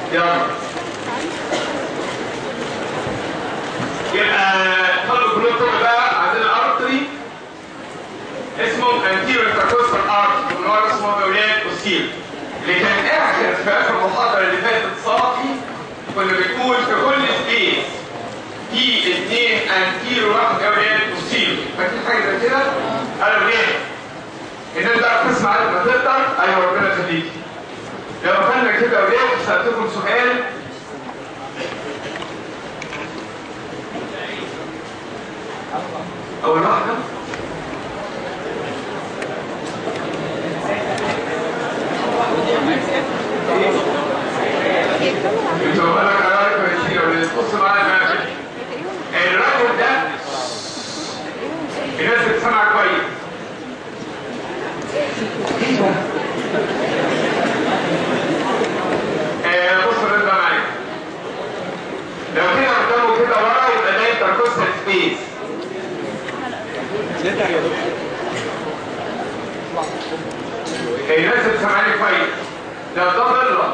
يلا يبقى خلوا كلكم بقى عندنا ارتري اسمه انتيرو انتركوستال ارتري من ورا اسمه اولاد اوسيل اللي كان اخر في اخر المحاضره اللي فاتت صافي كنا بنقول في كل سبيس في اثنين انتيرو واحد اولاد اوسيل فاكرين حاجه زي كده؟ انا بجد الناس بقى تسمع قد ما تقدر ايوه ربنا يخليكي لو كان كده ولاد سالتكم سؤال اول واحده انتوا بقى قرار كويسين ولا بص معايا معايا الرجل ده الناس بتسمع كويس آه، بص الرد معايا لو كده قدامه كده ورا يبقى ده انتركوستال سبيس الناس بتسمعني كويس لو ده ضلة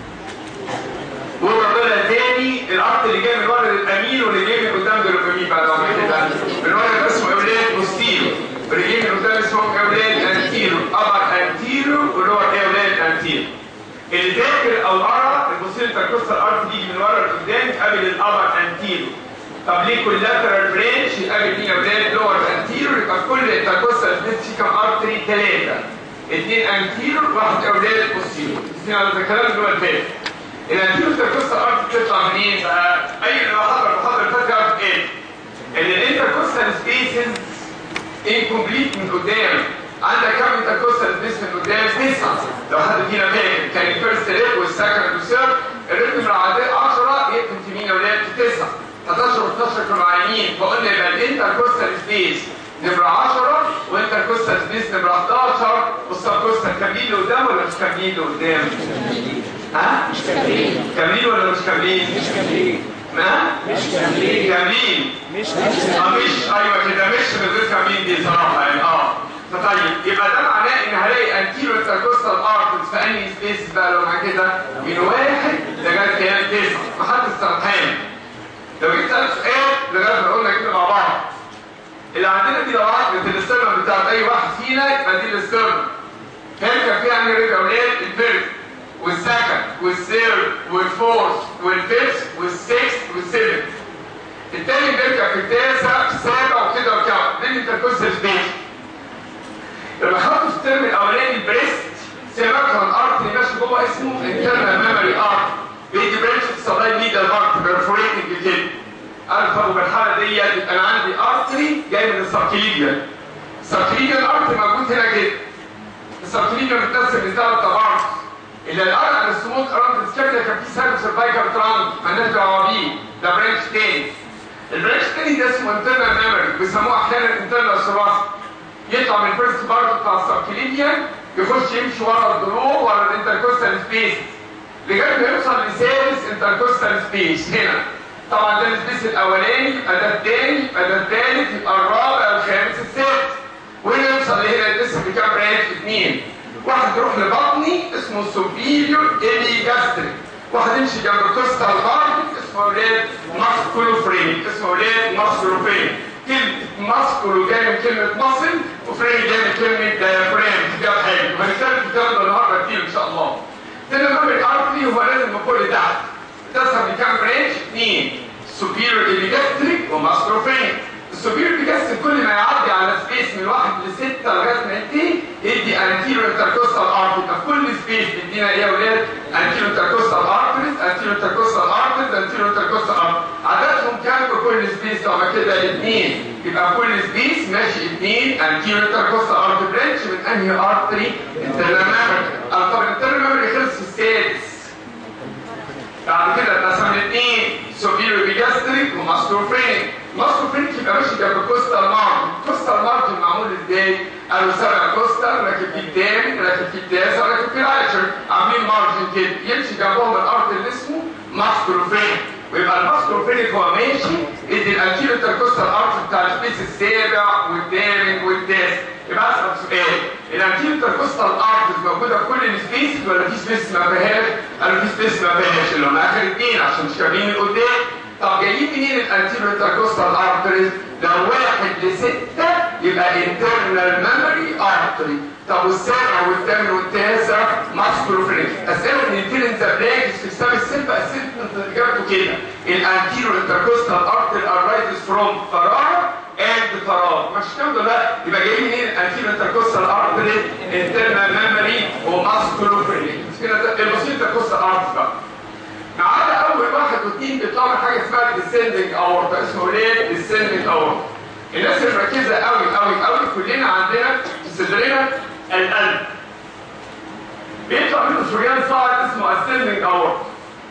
وده ضلة تاني الارض اللي جاي من ورا للامين واللي جاي من قدام ده الامين بعد ما كده من ورا ده اسمه اولاد بوستيرو واللي جاي من قدام اسمه اولاد انتيرو ابر انتيرو واللي هو ايه اولاد انتيرو اللي داخل او ورا البوستيرو انتركوستال ارت يجي من ورا لقدام قبل الابر انتيرو طب ليه كولاترال برانش يقابل مين اولاد لور انتيرو يبقى كل انتركوستال سبيس كام ارتري ثلاثه اثنين انتيرو واحد اولاد بوستيرو الاثنين على الكلام اللي هو الفات الانتيرو انتركوستال ارت بتطلع منين بقى اي لو حضر المحاضره اللي فاتت يعرف ايه ان الانتركوستال سبيسز انكمبليت من قدام عندك كم انتركوستال سبيس من قدام تسعه لو حد فينا فاكر كان الفيرست ريب والسكند والثيرد الريتم العادي 10 يقسم في مين يا اولاد في 9 11 و12 كانوا عايمين فقلنا يبقى الانتركوستال سبيس نمرة 10 وانتركوستال سبيس نمرة 11 والسبكوستال كاملين لقدام ولا مش كاملين لقدام؟ ها؟ مش كاملين كاملين ولا مش كاملين؟ مش كاملين ما؟ مش كاملين كاملين مش اه مش ايوه كده مش من غير كاملين دي صراحه يعني اه فطيب يبقى ده معناه ان هلاقي انتيرو انتركوستال ارتس في انهي سبيس بقى لو مع كده من واحد لغايه كام تسعه محدش سرحان لو جيت سالت سؤال لغايه ما قلنا كده مع بعض اللي عندنا دي لو واحد في الاسترنم بتاعت اي واحد فينا يبقى دي الاسترنم هيركب فيها انهي رجل اولاد الفيرست والسكند والثيرد والفورث والفيفث والسكست والسيفنث التاني بيرجع في التاسع السابع وكده وكده دي الانتركوستال سبيس لما خدته في الترم الاولاني البريست سمعت عن ارت اللي ماشي جوه اسمه انترنال ميموري ارت بيدي برانش سبلاي ميدل ارت بيرفوريتنج كده عارف ابو بالحاله دي يبقى انا عندي ارتري جاي من السبكليديان السبكليديان ارت موجود هنا كده السبكليديان متقسم لثلاث طبقات اللي الارض عن السموث اراوند السكابيلا كان في سيرفس سيرفايكال ترانك مالناش دعوه بيه ده برانش تاني البرانش التاني ده اسمه انترنال ميموري بيسموه احيانا انترنال ثوراسيك يطلع من الفيرست بارت بتاع السبكليديان يخش يمشي ورا الضلوع ورا الانتركوستال سبيس لغايه ما يوصل لسادس انتركوستال سبيس هنا طبعا ده السبيس الاولاني يبقى ده الثاني يبقى ده الثالث يبقى الرابع الخامس السادس وهنا يوصل لهنا لسه في كام برانش اثنين واحد يروح لبطني اسمه سوبيريور ايلي جاستريك واحد يمشي جنب كوستا الغرب اسمه ولاد ماسكولو فريم اسمه ولاد ماسكولو فريم كلمة ماسكولو جاية من كلمة ماسل وفريم جاية من كلمة ديافرام كتاب حلو وهنتكلم في الكلام ده النهارده كتير ان شاء الله تاني نمبر الارتري هو لازم من فوق لتحت تسمى بكام برانش؟ اثنين سوبيريور ايلي جاستريك وماسكولو فريم السوبير بيجسد كل ما يعدي على سبيس من واحد لستة لغايه ما ينتهي يدي انتيرو انتركوستال ارتري في كل سبيس بيدينا ايه يا ولاد؟ انتيرو انتركوستال ارتريز انتيرو انتركوستال ارتريز انتيرو انتركوستال ارتريز عددهم كام في كل سبيس طبعا كده اثنين يبقى كل سبيس ماشي اثنين انتيرو انتركوستال ارتري برانش من انهي ارتري؟ انترنال ميموري طب الانترنال ميموري خلص في السادس بعد كده اتقسم الاثنين سوبيريور بيجاستريك وماستروفرينيك ماستروفرينيك يبقى ماشي جنب كوستال مارجن كوستال مارجن معمول ازاي؟ قالوا سبع كوستال راكب فيه الثامن راكب فيه التاسع راكب فيه العاشر عاملين مارجن كده يمشي جنبهم الارض اللي اسمه ماستروفرينيك ويبقى الماستروفرينيك هو ماشي يدي الانتيريو انتركوستال ارت بتاع السبيس السابع والثامن والتاسع يبقى اسال سؤال الانتيرو انتركوستال ارتز موجوده في كل السبيس ولا في سبيس ما فيهاش؟ قالوا في سبيس ما فيهاش اللي هم اخر اثنين عشان مش كاملين قدام طب جايين منين الانتيرو انتركوستال ارتريز؟ لو واحد لستة يبقى internal memory artery طب والسابع والثامن والتاسع ماسكولو فرينج اسئله من التيرن زبلاجز في كتاب السلب اسئله اجابته كده الانتيرو انتركوستال ارتري arising فروم فراغ اند فراغ مش كده ولا لا يبقى جايين منين الانتيرو انتركوستال ارتري internal memory وماسكولو فرينج مش كده ده البسيط انتركوستال ارتري بقى ما عدا اول واحد واثنين بيطلعوا حاجه اسمها الديسندنج اورتا اسمه ليه الديسندنج اورتا الناس اللي مركزه قوي قوي قوي كلنا عندنا في صدرنا القلب بيطلع منه شريان صاعد اسمه اسندنج اورتا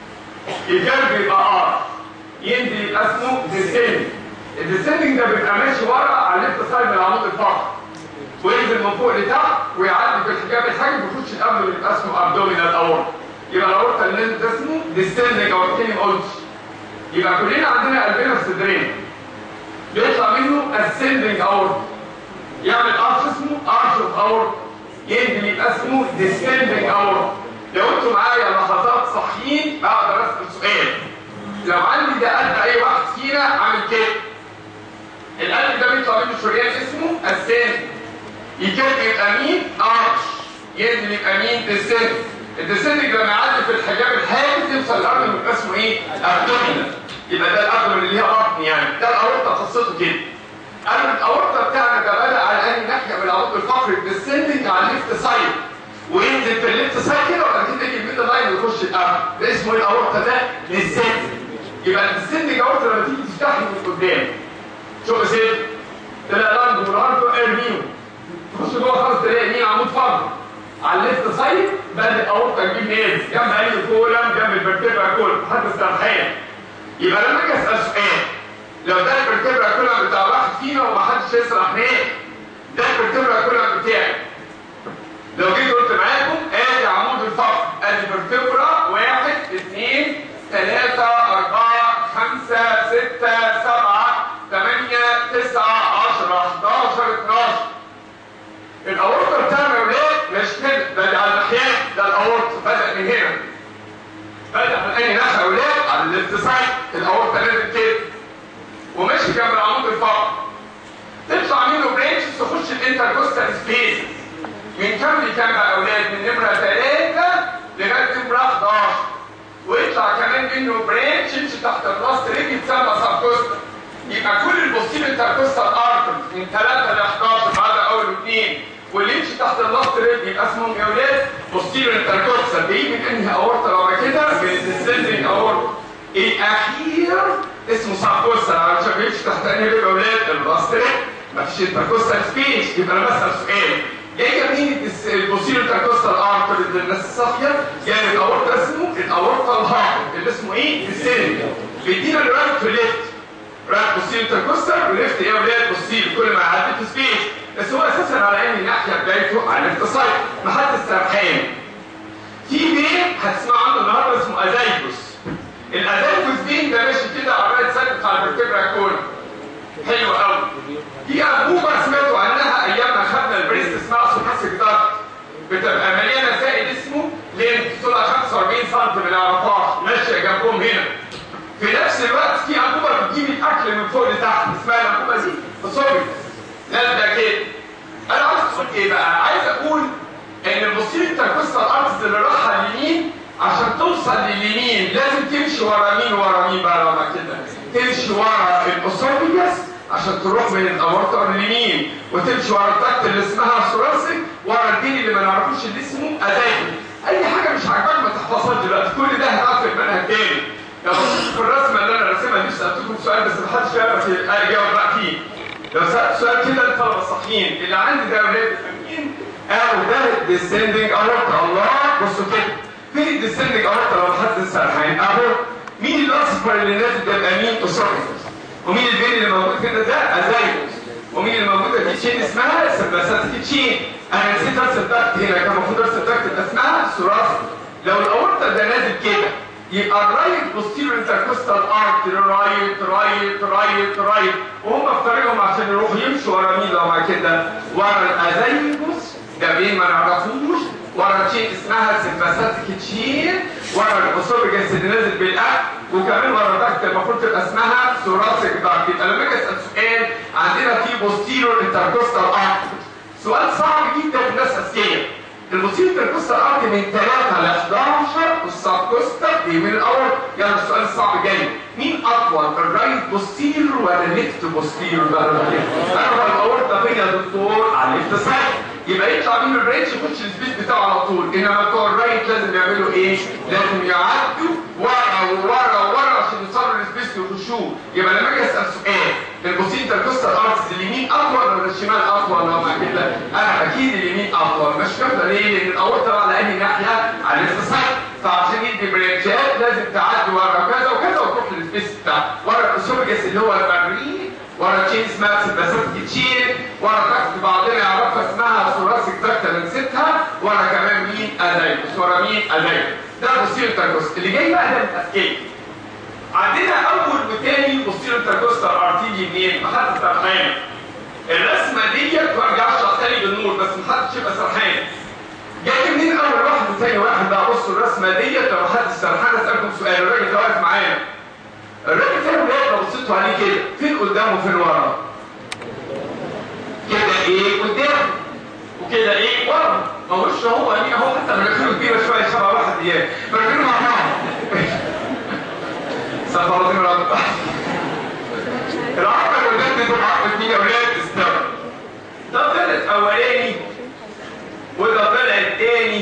القلب يبقى ار ينزل يبقى اسمه ديسندنج الديسندنج ده بيبقى ماشي ورا على الليفت سايد من العمود الفقري وينزل من فوق لتحت ويعدي في الحجاب الحاجه بيخش القلب يبقى اسمه ابدومينال اورتا يبقى الاورتا اللي انت اسمه ديسندنج او التاني ما قلتش يبقى كلنا عندنا قلبنا في صدرين بيطلع منه ascending اورتا يعمل ارش اسمه ارش اوف اورتا ينزل يبقى اسمه descending اورتا لو انتوا معايا لحظات صحيين بقدر اسال سؤال لو عندي ده قلب اي واحد فينا عامل كده القلب ده بيطلع منه شريان اسمه ascending يكاد يبقى مين ارش ينزل يبقى مين descending الديسندنج لما يعدي في الحجاب الحاجز يوصل الارض يبقى اسمه ايه؟ ابدومينال يبقى ده الابدومين اللي ليها بطن يعني ده الاورطه قصته كده قالوا الاورطه بتاعنا ده بدا على انهي ناحيه من العمود الفقري الديسندنج على الليفت سايد وينزل في الليفت سايد كده وبعد كده يجي الميدل لاين ويخش الارض ده اسمه ايه الاورطه ده؟ ديسندنج يبقى الديسندنج اورطه لما تيجي تفتحه من قدام شوف يا سيدي تلاقي لاندو ولاندو ارميو تخش جوه خالص تلاقي مين عمود فقري على الليفت سايد بدأ اورطه تجيب ناس جنب اي كولم جنب الفرتبرا كولم حد استرخان يبقى لما اجي اسال سؤال لو ده الفرتبرا كولم بتاع واحد فينا ومحدش يسرح نام ده الفرتبرا كولم بتاعي لو جيت قلت معاكم ادي عمود الفقر ادي فرتبرا واحد اثنين ثلاثة أربعة خمسة ستة سبعة ثمانية تسعة عشرة 11 12 الأورطة بتاعنا يا ولاد مش كده ده على الناحيات ده الأورطة بدأ من هنا بدأ من أي ناحية يا ولاد على الليفت سايد الأورطة نازل كده وماشي جنب العمود الفقري تطلع منه برانشز تخش الانتركوستال سبيس من كام لكام بقى يا أولاد من نمرة 3 لغاية نمرة 11 ويطلع كمان منه برانش يمشي تحت الراس رجل يتسمى سبكوستال يبقى كل البوستيل انتركوستال ارترز من 3 ل 11 ما عدا اول اثنين واللي يمشي تحت اللاست ريب يبقى اسمهم يا ولاد بوستيريور انتركوستال دي من انهي اورطه لو كده من الديسندنج اورطه الاخير اسمه سابكوستال علشان بيمشي تحت انهي ريب يا ولاد اللاست ريب مفيش انتركوستال سبيس يبقى انا بسال سؤال جايه منين البوستيريور انتركوستال ارتر اللي الناس الصافيه جايه من الاورطه اسمه الاورطه الهارت اللي اسمه ايه؟ الديسندنج بيدينا الرايت في الليفت رايت بوستيريور انتركوستال وليفت ايه يا ولاد بوستيريور كل ما يعدي في سبيس بس هو اساسا على انهي ناحيه بدايته على الاتصال ما حد استرخان في بين هتسمع عنه النهارده اسمه ازايكوس الازايكوس بين ده ماشي كده على الرايت سايد بتاع الفرتبرا كول حلو قوي في انبوبه سمعتوا عنها ايام ما خدنا البريست اسمها سوباسيك دارت بتبقى مليانه سائل اسمه لين طولها 45 سم ما نعرفهاش ماشيه جنبهم هنا في نفس الوقت في انبوبه بتجيب الاكل من فوق لتحت اسمها الانبوبه دي فصوبي لا ده كده انا عايز اقول ايه بقى عايز اقول ان البوستير انتركوستال ارتز اللي رايحه اليمين عشان توصل لليمين لازم تمشي ورا مين ورا مين بقى لما كده تمشي ورا الاسوفيجاس عشان تروح من الاورطه لليمين وتمشي ورا التكت اللي اسمها ثوراسيك ورا الدين اللي ما نعرفوش اللي اسمه ادايم اي حاجه مش عاجباك ما تحفظهاش دلوقتي كل ده هنعرف في المنهج تاني لو بصيت في الرسمه اللي انا راسمها دي سالتكم سؤال بس ما حدش يعرف يجاوب بقى فيه لو سألت سؤال كده للطلبة الصحيين اللي عندي ده ولاد فاهمين قالوا ده الديسندنج اورتا الله بصوا كده فين الديسندنج اورتا لو حد سرحان اهو مين الاصفر اللي نازل ده يبقى مين اسوفيجوس ومين البين اللي موجود كده ده ازايكوس ومين اللي موجوده في تشين اسمها سباساتيك تشين انا نسيت ارسم الضغط هنا كان المفروض ارسم الضغط يبقى اسمها ثوراسي لو الاورتا ده نازل كده يبقى الرايت بوستيريور انتركوستال ارتري رايت رايت رايت رايت وهم في طريقهم عشان يروحوا يمشوا ورا مين لو مع كده ورا الازايكوس ده اسمها سمباثيك تشين ورا الاسوفجس اللي نازل بالاكل وكمان ورا تحت المفروض تبقى اسمها ثوراسيك داكت يبقى لما اجي اسال سؤال عندنا في بوستيرور انتركوستال ارت سؤال صعب جدا في الناس اذكياء البوستيرور انتركوستال ارت من 3 ل 11 والسبكوستال دي من الاول يعني السؤال الصعب جاي مين اطول الرايت بوستيرور ولا الليفت بوستيرور بقى انا بقى الاورطه فين يا دكتور على الليفت سايد يبقى يطلع من الريتش يخش السبيس بتاعه على طول انما بتوع الرايت لازم يعملوا ايه لازم يعدوا ورا وورا وورا عشان يوصلوا للسبيس ويخشوه يبقى لما اجي اسال سؤال البوستيرور انتركوستال ارتس اليمين اطول ولا الشمال اطول لو مع كده انا اكيد اليمين اطول مش كده ليه لان الاورطه على انهي ناحيه على الليفت سايد فعشان يدي بريتشات لازم تعدي ورا كذا وكذا وتروح للسبيس بتاعه ورا الاسوفجس اللي هو المريء ورا تشين اسمها سمباثيك تشين ورا تحت بعضنا يعرفها اسمها ثوراسيك تاكت انا نسيتها ورا كمان مين ادايكوس ورا مين ادايكوس ده بوستيريور تاكوس اللي جاي بقى ده الاسكيب عندنا اول وثاني بوستيريور تاكوستال ارتيجي منين؟ محدش سرحان الرسمه ديت وارجع اشرح تاني بالنور بس محدش يبقى سرحان جاي منين اول واحد وثاني واحد بقى بصوا الرسمه ديت لو محدش سرحان اسالكم سؤال الراجل ده واقف معانا الراجل ده لو بصيتوا عليه كده فين قدامه وفين ورا كده ايه قدام وكده ايه ورا ما هوش هو يعني هو حتى مناخيره كبيره شويه شبه واحد اياه مناخيره مع بعض سفرات الرب العقل والجد دول عقل اتنين اولاد استوى ده طلع الاولاني وده طلع التاني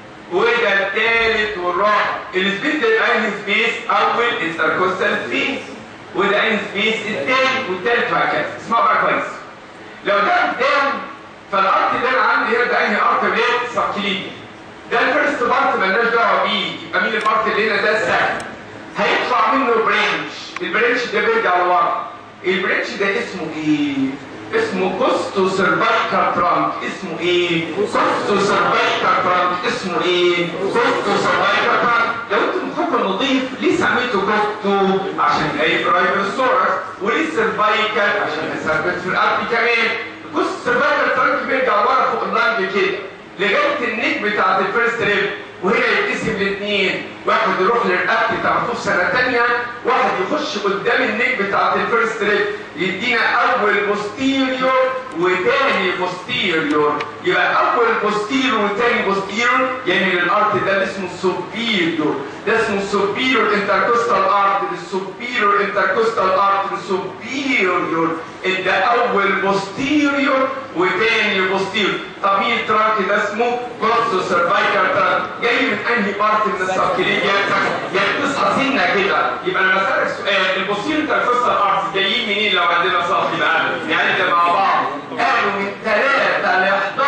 وده التالت والرابع السبيس ده انهي سبيس اول انتركوستال سبيس وده انهي سبيس التاني والتالت وهكذا اسمعوا بقى كويس لو ده قدام فالارت اللي انا عندي هنا ده انهي ارت بيت سبكليدي ده الفيرست بارت مالناش دعوه بيه يبقى مين البارت اللي هنا ده السكند هيطلع منه برانش البرانش ده بيرجع لورا البرانش ده اسمه ايه اسمه كوستو سيرفايكال ترانك اسمه ايه كوستو سيرفايكال ترانك اسمه ايه كوستو سيرفايكال ترانك لو انتم مخكم نظيف ليه سميته كوستو عشان يلاقي قريب من السورس وليه سيرفايكال عشان يثبت في الارض كمان كوستو سيرفايكال ترانك بيرجع ورا فوق اللانج كده لغايه النيك بتاعت الفيرست ريب وهنا يتقسم لاثنين واحد يروح للرقبه تعرفوه في سنه ثانيه واحد يخش قدام النيك بتاعت الفيرست ريب يدينا اول بوستيريور وتاني بوستيريور يبقى اول بوستيريور وتاني بوستيريور يعني الارت ده اللي اسمه سوبيريور ده اسمه سوبيريور انتركوستال ارت السوبيريور انتركوستال ارت السوبيريور ده اول بوستيريور وتاني بوستيريور طب مين الترانك ده اسمه كورسو سيرفايكال ترانك جاي من انهي بارت من السبكليديا يعني تصحى سنه كده يبقى انا بسالك سؤال البوستيريور انتركوستال ارت جايين منين لو عندنا صاحي بقى يعني ده مع بعض قالوا من 3 ل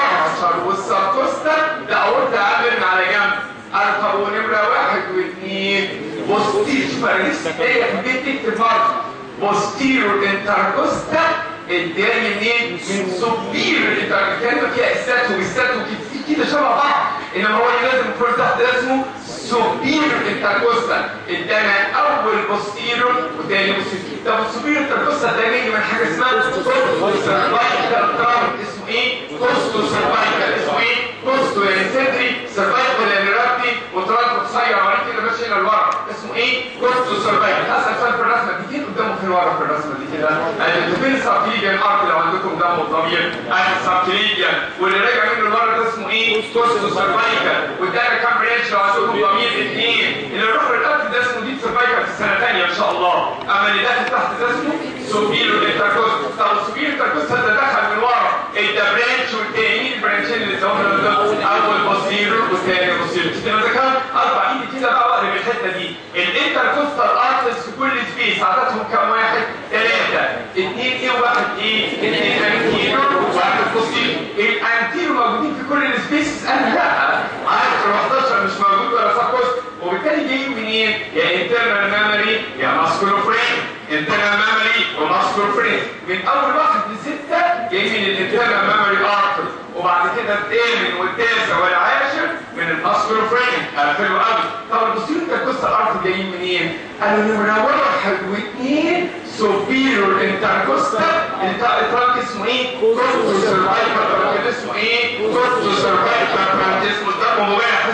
11 والسبكوستا ده اورتا عامل على جنب الفا ونمره واحد واثنين بوستير فارس ايه في البيت تكتب برضه بوستيرور انتركوستا اداني منين من سوبير كانوا فيها اسات وبسات كده شبه بعض انما هو اللي لازم يكون تحت اسمه سوبير انتركوستا ادانا اول بوستيرور وتاني بوستيرور طب السوبير انتركوستا ده جاي من حاجه اسمها كوستو سيرفايكال ترام اسمه ايه؟ كوستو سيرفايكال اسمه ايه؟ كوستو يعني صدري سيرفايكال يعني رقبتي وتراب قصير وبعدين كده ماشي هنا لورا اسمه ايه؟ كوستو سيرفايكال هسال سؤال في الرسمه دي فين قدامه فين ورا في الرسمه دي كده؟ انتوا فين السبكليديان ارك لو عندكم دم الضمير؟ ادي السبكليديان واللي راجع منه لورا ده اسمه ايه؟ كوستو سيرفايكال وادانا كام برانش لو عندكم ضمير اثنين اللي يروح للقلب ده اسمه ديب سيرفايكال في السنه الثانيه ان شاء الله اما اللي داخل تحت ده اسمه سوبيرو انتركوست طب السوبيرو انتركوست ده دخل من ورا ده برانش والتاني البرانشين اللي سووا ده اول بوستيرو والثاني بوستيرو كده ذكر اربع ايدي كده بقى اقرب الحته دي الانتركوستال ارتس في كل سبيس عددهم كام واحد؟ ثلاثه اثنين ايه وواحد ايه؟ اثنين انتيرو وواحد بوستيرو الانتيرو موجودين في كل السبيسز انا لا عارف ال 11 مش موجود ولا سبكوست وبالتالي جايين منين؟ يا انترنال ميموري يا ماسكولو فريم انترنال ميموري وماسكولو فريم من اول واحد لسته جاي من الانترنال ميموري ارتر وبعد كده الثامن والتاسع والعاشر من الماسكولو فريم قفلوا قوي طب البوستيريور انتركوستال ارتر جايين منين؟ قالوا نمره واحد واثنين سوبيرور انتركوستال الترانك اسمه ايه؟ كوستو سيرفايكال اسمه ايه؟ كوستو سيرفايكال اسمه الضرب مباح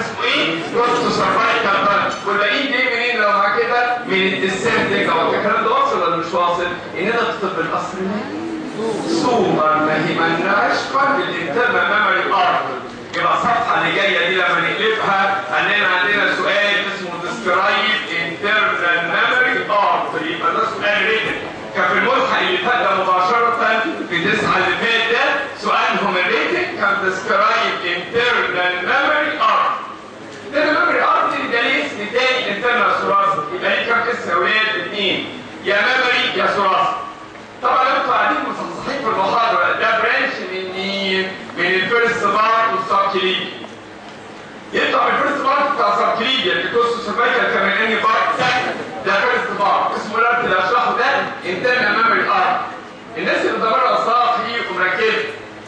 ان انا اكتب بالاصل سوبر ما هي مالناش قلب الانترنال ميموري ارت يبقى الصفحه اللي جايه دي لما نقلبها هنلاقي عندنا سؤال اسمه ديسكرايب انترنال ميموري ارت يبقى ده سؤال ريتن كان في الملحق اللي فات ده مباشره في تسعه اللي فات ده سؤالهم الريتن كان ديسكرايب انترنال ميموري ارت انترنال ميموري ارت ده ليه اسم تاني انترنال ثلاثي يبقى ليه كام اسم يا ولاد اثنين يا ميموري يا ثلاثي طبعا لو انتوا قاعدين مصحصحين في المحاضره ده برانش من مين؟ من الفيرست بارت والسبكليبي يطلع من الفيرست بارت بتاع السبكليبي اللي كوست سيرفايكال كمان اني بارت ده فيرست بارت اسمه الارت اللي هشرحه ده انترنال ميموري ارت الناس اللي بتدور صاحي ومركزه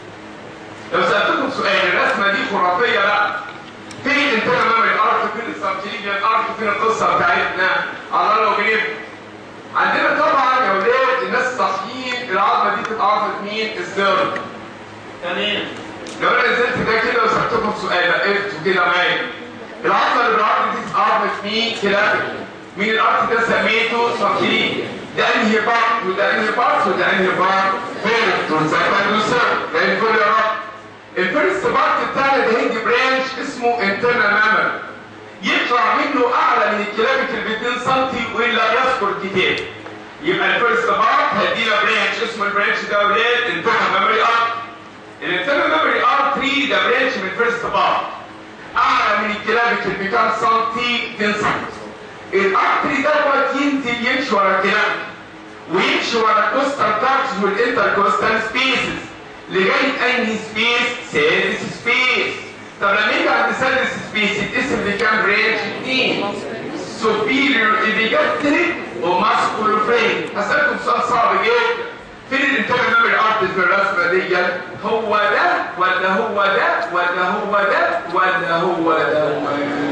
لو سالتكم سؤال الرسمه دي خرافيه بقى فين الانترنال ميموري ارت فين السبكليبي ارت فين القصه بتاعتنا على لو بنبدا عندنا طبعا يا ولاد الناس الصحيين العظمه دي تتعرف مين السيرم تمام لو انا نزلت ده كده وسالتكم سؤال وقفتوا كده معايا العظمه اللي بالعرض دي تتعرف مين كلافيك مين الارت ده سميته سبكليبيا ده انهي بارت وده انهي بارت وده انهي بارت فيرت وسايبان وسيرم ده الكل يا رب الفيرست بارت بتاعنا ده هيجي برانش اسمه انترنال مامر يطلع منه اعلى من الكلابيكال ب 2 سم ولا يذكر الكتاب يبقى الفيرست بارت هدينا برانش اسمه البرانش ده ولاد انترنال ميموري ارت الانترنال ميموري ارت 3 ده برانش من الفيرست بارت اعلى من الكلابيكال بكام سنتي 10 سم الارتري دوت ينزل يمشي ورا الكلابيكال ويمشي ورا الكوستال تاكس والانتركوستال سبيسز لغايه انهي سبيس سادس سبيس طب لما يجي عند سادس سبيس الاسم بكام برانش 2 سوبيريور ايبيجاستريك وماسكولو فرين هسألكم سؤال صعب جدا فين الانترنال ميموري ارتس في الرسمه دي هو ده ولا هو ده ولا هو ده ولا هو ده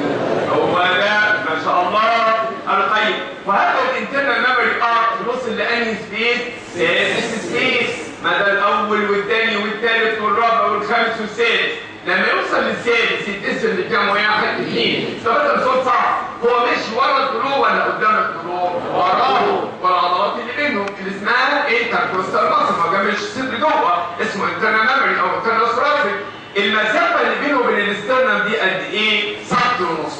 هو ده ما شاء الله قال طيب وهذا الانترنال ميموري ارت وصل لانهي سبيس سادس سبيس ما ده الاول والثاني والثالث والرابع والخامس والسادس لما يوصل للسادس يتقسم لكام واحد اثنين طب ده صوت صعب هو مش ورا الضلوع ولا قدام الضلوع وراه والعضلات اللي بينهم اللي اسمها انتركوستال ماسل ما جنبش الصدر جوه اسمه انترنال ميموري او انترنال ثوراسيك المسافه اللي بينه وبين الاسترنم دي قد ايه؟ سنتي ونص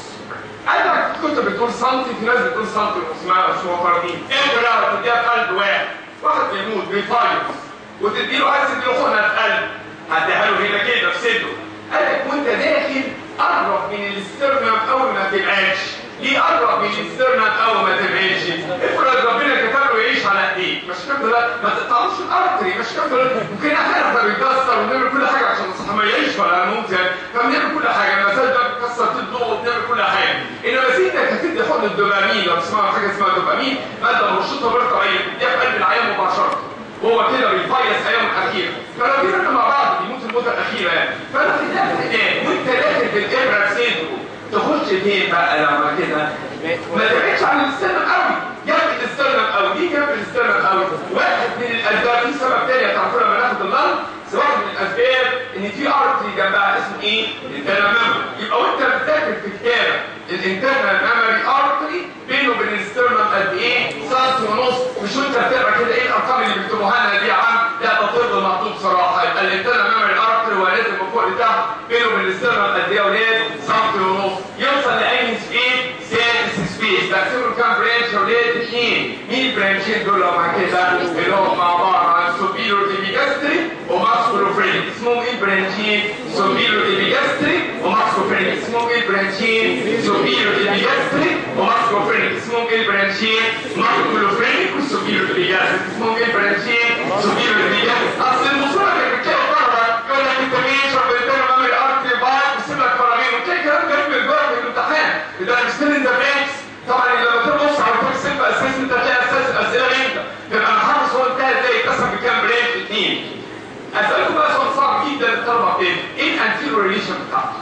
انا كنت بتقول سنتي في ناس بتقول سنتي ونص ما مش مفردين انت بقى تديها قلب واحد واحد بيموت بيفايروس وتديله عايز تديله حقنه قلب هديها له هنا كده في صدره قال لك وانت داخل قرب من الاسترنم اول ما تبعدش ليه قرب من الاسترنم اول ما تبعدش افرض ربنا كتب له يعيش على ايديك مش كده لا ما تقطعوش الارتري مش كده ممكن احيانا ده بيكسر ونعمل كل حاجه عشان الصحه ما يعيش ولا يموت يعني فبنعمل كل حاجه المساج ده بيكسر تدلقه وبنعمل كل حاجه انما سيدك هتدي حقن الدوبامين لو تسمعوا حاجه اسمها دوبامين ماده مرشطه غير طبيعيه بتديها في قلب العيان مباشره هو كده بيفيص ايام الاخيره فلو جينا مع بعض بيموت الموتة الاخيره يعني فانا في ده وانت داخل بالابره في صدره تخش فين بقى لما كده ما تبعدش عن الاسترنم قوي جنب الاسترنم قوي دي جنب الاسترنم قوي واحد من الاسباب في سبب تاني هتعرفوه لما ناخد اللنج واحد من الاسباب ان في ارتري جنبها اسمه ايه؟ الانترنال ميموري يبقى وانت بتذاكر في كتابك الانترنال ميموري ارتري بينه وبين الاسترنم قد ايه؟ سنتي ونص مش وانت بتقرا كده ايه الارقام اللي بيكتبوها لنا دي يا عم لا ده طب مكتوب صراحه يبقى الانترنال ميموري ارتري هو لازم من فوق لتحت بينه وبين الاسترنم قد ايه يا ولاد؟ سنتي ونص يوصل لاي سبيس سادس سبيس بقسمه كام برانش يا ولاد؟ اثنين مين البرانشين دول لو مع كده؟ اللي هم عباره عن سوبيرو ديبيجاستري وماسكولو فرينك اسمهم ايه البرانشين؟ سوبيرو ديبيجاستري وماسكولو فرينك اسمهم ايه البرانشين؟ سوبيرو ديبيجاستري وماسكولو فرينك اسمهم ايه البرانشين؟ ماسكولو فرينك وسوبيرو ديبيجاستري اسمهم ايه البرانشين؟ سوبيرو ديبيجاستري اصل المصوره اللي بتتكلم بره يقول لك انت مين شرب الدم عامل ارتي باك وسيب لك فرامين وتلاقي كلام غريب من جوه في الامتحان ده مش ستيل ذا برانكس طبعا لما تبص على كل سيلف اساس انت هتلاقي اساس الاسئله انت تبقى انا حافظ هو انتهى ازاي قسم بكام برانك اثنين اسالكم بقى سؤال صعب جدا الطلبه ايه؟ ايه الانتيرو ريليشن بتاعته؟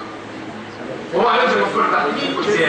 هو لازم يكون تحت مين قدام؟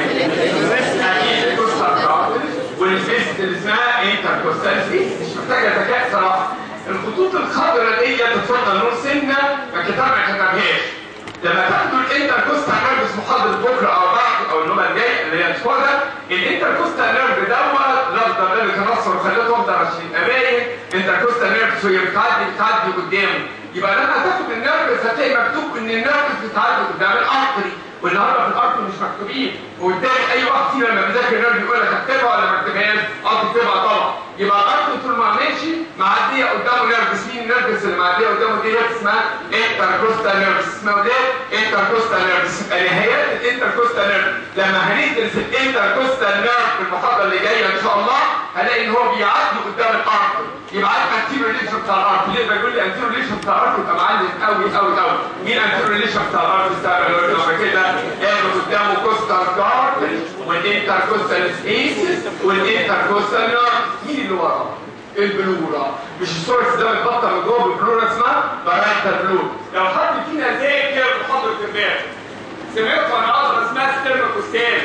اكيد الكوستال والسبيس اللي اسمها انتركوستال سبيس مش محتاجه ذكاء صراحه الخطوط الخضراء دي تتفضل نور سنه فالكتاب ما كتبهاش لما تاخدوا الانتركوستال نيرفس محاضره بكره او بعد او النوبه الجايه اللي هي الاسبوع ده الانتركوستال نيرف دوت لفظه ده بيتنصر وخليته افضل عشان يبقى باين انتركوستال نيرفس وهي بتعدي بتعدي قدامه يبقى لما تاخد النيرفس هتلاقي مكتوب ان النيرفس بتعدي قدام الارتري والنهارده في الارتري مش مكتوبين وبالتالي اي واحد فينا لما بيذاكر نيرف يقول لك اكتبها ولا ما اكتبهاش؟ اه تكتبها طبعا يبقى الارتري طول ما ماشي معديه قدامه نيرفس مين النيرفس اللي معديه قدامه دي اسمها انتركوستال نيرفس اسمها ايه؟ انتركوستال نيرفس يبقى نهايات الانتركوستال نيرف لما هندرس الانتركوستال نيرف في المحاضره اللي جايه ان شاء الله هلاقي ان هو بيعدي قدام الارتري يبقى عارف انتيرو ريليشن بتاع الارتري ليه بيقول لي انتيرو ريليشن بتاع الارتري يبقى معلم قوي قوي قوي مين انتيرو ريليشن بتاع الارتري بتاع لما كده قالوا قدامه كوستال كارتري والانتركوستال سبيسز والانتركوستال نيرف مين اللي وراه؟ البلورا مش السورس ده متبطل من جوه بالبلورا اسمها بارايتال بلور لو حد فينا ذاكر محاضره امبارح سمعت عن عضله اسمها ستيرنوكوستال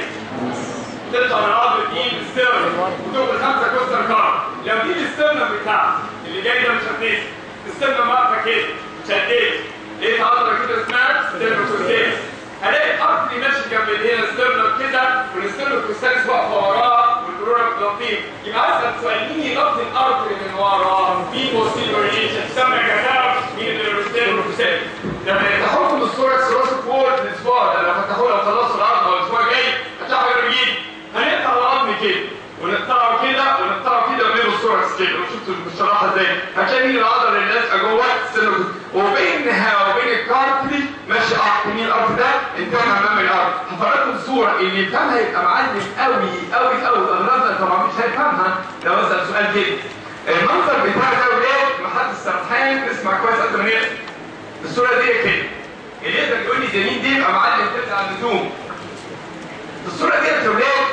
تطلع من عضله دي الستيرن وتبقى خمسه كوستال كارت لو دي الستيرن بتاعتي اللي جاي ده مش هتنسى الستيرن واقفه كده شديت لقيت عضله كده اسمها ستيرنوكوستال هلاقي الارض ماشي جنب هنا الستيرن كده والستيرنوكوستال واقفه وراه والبلورا متغطيه يبقى اسال سؤال مين يغطي الارض من ورا مين بوستيريور ريليشن سمع كلام مين اللي ستيرنوكوستال لما يفتحوا لكم الصوره الثلاثي فوق الاسبوع ده لو فتحوا لو خلصوا الارض او الاسبوع الجاي هتلاقوا حاجه جديده هنقطع العظم كده ونقطعه كده ونقطعه كده ونعمل الصورة كده وشفتوا بشرحها ازاي هتلاقي مين العضله اللي لازقه جوه السيلوكوس وبينها وبين الكارتلي ماشي ارض مين الارض ده انتهى امام الارض هفرجكم الصوره اللي يفهمها يبقى معلم قوي قوي قوي اغلبنا طبعا مش هيفهمها لو اسال سؤال كده المنظر بتاع ده ولاد محدش سرحان اسمع كويس قد ما نقدر الصوره دي كده اللي يقدر يقول لي ده مين دي يبقى معلم تبدا على اللزوم الصوره دي يا ولاد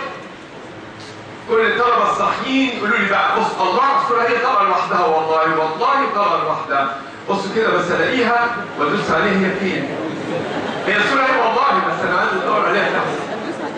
كل الطلبه الصحيين يقولوا لي بقى بص الله الصوره هي طبعا لوحدها والله والله طبعا لوحدها بصوا كده بس الاقيها وادوس عليها هي فين هي الصوره هي والله بس انا عايز ادور عليها تحت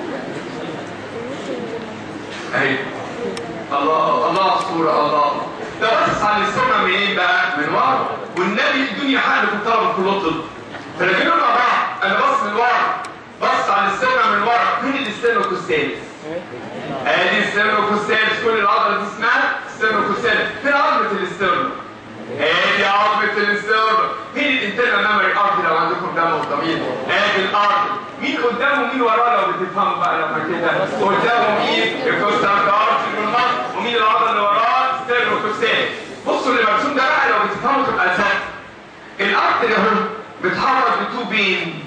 اهي الله الله الصوره الله ده بص على السنه منين بقى من ورا والنبي الدنيا حاله في الطلبه كله طب فلكنهم مع بعض انا بص من ورا بص على السنه من ورا فين الاستينوكوستاليس ادي السيرنوكوستاليس كل العضله دي اسمها السيرنوكوستاليس فين عظمه الاسترنو ادي عظمه الاسترنو مين الانترنال ميموري ارض لو عندكم دم وضمير ادي الارض مين قدامه ومين وراه لو بتفهموا بقى لما كده قدامه مين الكوستال كارت المنط ومين العضله اللي وراه السيرنوكوستاليس بصوا اللي مرسوم ده بقى لو بتفهموا تبقى سهل الارض ده اهو بتحرك بتو بين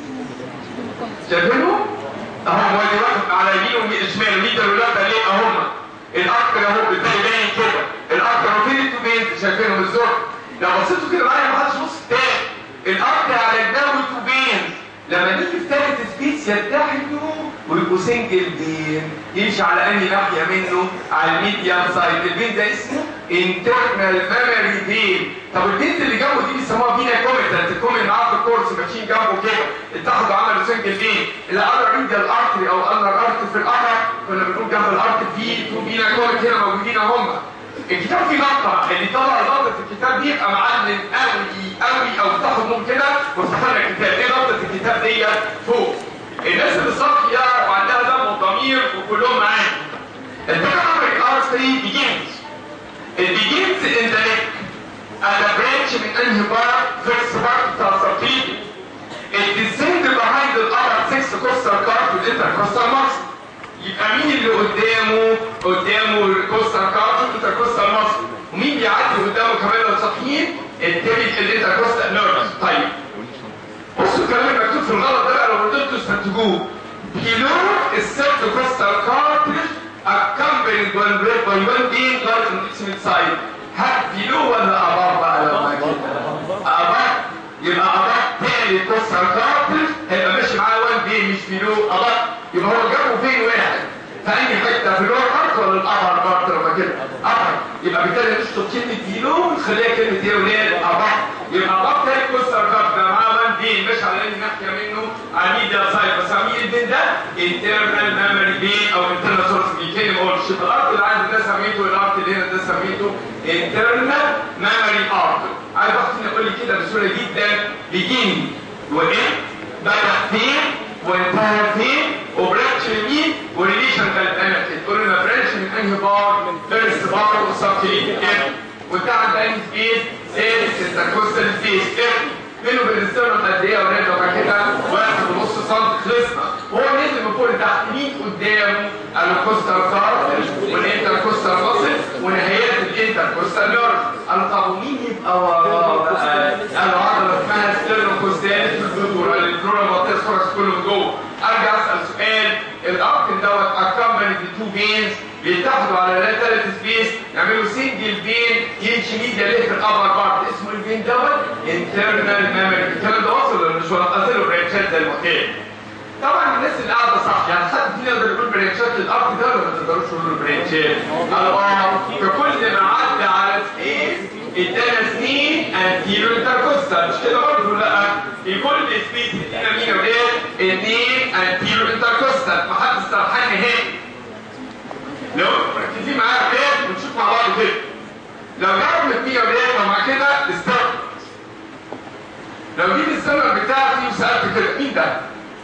شايفينه؟ اهم وادي واحد على يمين ومين شمال مين ده الولاد ده ليه اهم الاكتر اهو بالتالي باين كده الاكتر هو فين انتوا بين شايفينهم بالظبط لو بصيتوا كده معايا ما حدش بص تاني الاكتر على جنبه تو بين لما نيجي في ثالث سبيس يتحدوا ويبقوا سنجل بين يمشي على انهي ناحيه منه على الميديان سايد البين ده اسمه انترنال ميموري بين طب البين اللي جنبه دي بيسموها بينا كوميتنت الكومنت معاه في الكورس ماشيين جنبه كده اتحدوا عملوا سنجل بين اللي قرا ريديال ارتري او قرا ارتري في القمر كنا بنقول جنب الارتري في تو بينا كومنت هنا موجودين هم الكتاب فيه نقطة اللي طلع نقطة الكتاب دي يبقى معلم قوي قوي او تاخد نوم كده وافتح لك الكتاب ايه نقطة الكتاب دي فوق الناس اللي صافية وعندها دم وضمير وكلهم معانا البيكامريك ارتري بيجينز البيجينز ان ذا نيك at a branch من انهي بار فيكس بار بتاع السبتيبي الديسند behind the upper six coastal card والintercostal muscle يبقى مين اللي قدامه قدامه الكوستال كارت والانتركوستال ماسل ومين بيعدي قدامه كمان لو صاحيين التبي الانتركوستال نيرفز طيب بصوا الكلام المكتوب في الغلط ده بقى لو قدرتوا استنتجوه below السيرتوكوستال كارتريج accompanied by by one being large on its side هات below ولا above بقى لما كده above يبقى above تاني الكوستال كارتريج هيبقى ماشي معاه one being مش below above يبقى هو جابه فين واحد في اي حته في اللور بارت ولا الابر بارت لما كده ابر يبقى بالتالي نشطب كلمه ديلو ونخليها كلمه ايه ولاد ابر يبقى ابر تاني كوستر كارت ده معاه وان بين مش على اي ناحيه منه عميد سايد بس عميد البين ده انترنال ميموري بين او انترنال سورس بيتكلم هو الشيب الارت اللي عندي ده سميته الارت اللي هنا ده سميته انترنال ميموري ارت عايز واحد يقول لي كده بسهوله جدا بيجيني وايه وانتهى فين وبرانش يمين وريليشن كالتانية تقول لنا برانش من انهي بار فيرست بار وسبكليد اف وانت عند انهي سبيس سيرس انتركوستال سبيس اف بينه وبين الستيرنم قد ايه يا ولاد لو كده واحد ونص سم خلصنا وهو نزل من فوق لتحت مين قدامه الكوستال كارتج والانتركوستال ماسل ونهايات الانتركوستال نيرف قالوا طب ومين يبقى وراه بقى؟ قالوا عضله اسمها ستيرنوكوستاليس في الفلورا الفلورا منطقه الثوركس كله من جوه ارجع اسال سؤال الارك دوت اكمباني بتو فينز بيتحدوا على اللاترال سبيس يعملوا سنجل فين يمشي ميديا ليه في الابر بارت اسمه الفين دوت انترنال ميموري الكلام ده وصل ولا مش وصل له برانشات زي المعتاد طبعا الناس اللي قاعده صح يعني حد فينا يقدر يقول برانشات للارك ده ولا ما تقدروش تقولوا برانشات قالوا اه فكل ما عدى على سبيس ادانا سنين انتيرو انتركوستال مش كده برضه لا في كل سبيس ادينا مين يا ولاد؟ اثنين انتيرو انتركوستال محدش سرحان نهائي لو مركزين معايا يا ولاد ونشوف مع بعض كده لو جربنا فيه يا ولاد ومع كده الستارت لو جيت السنه بتاعتي وسالت كده مين ده؟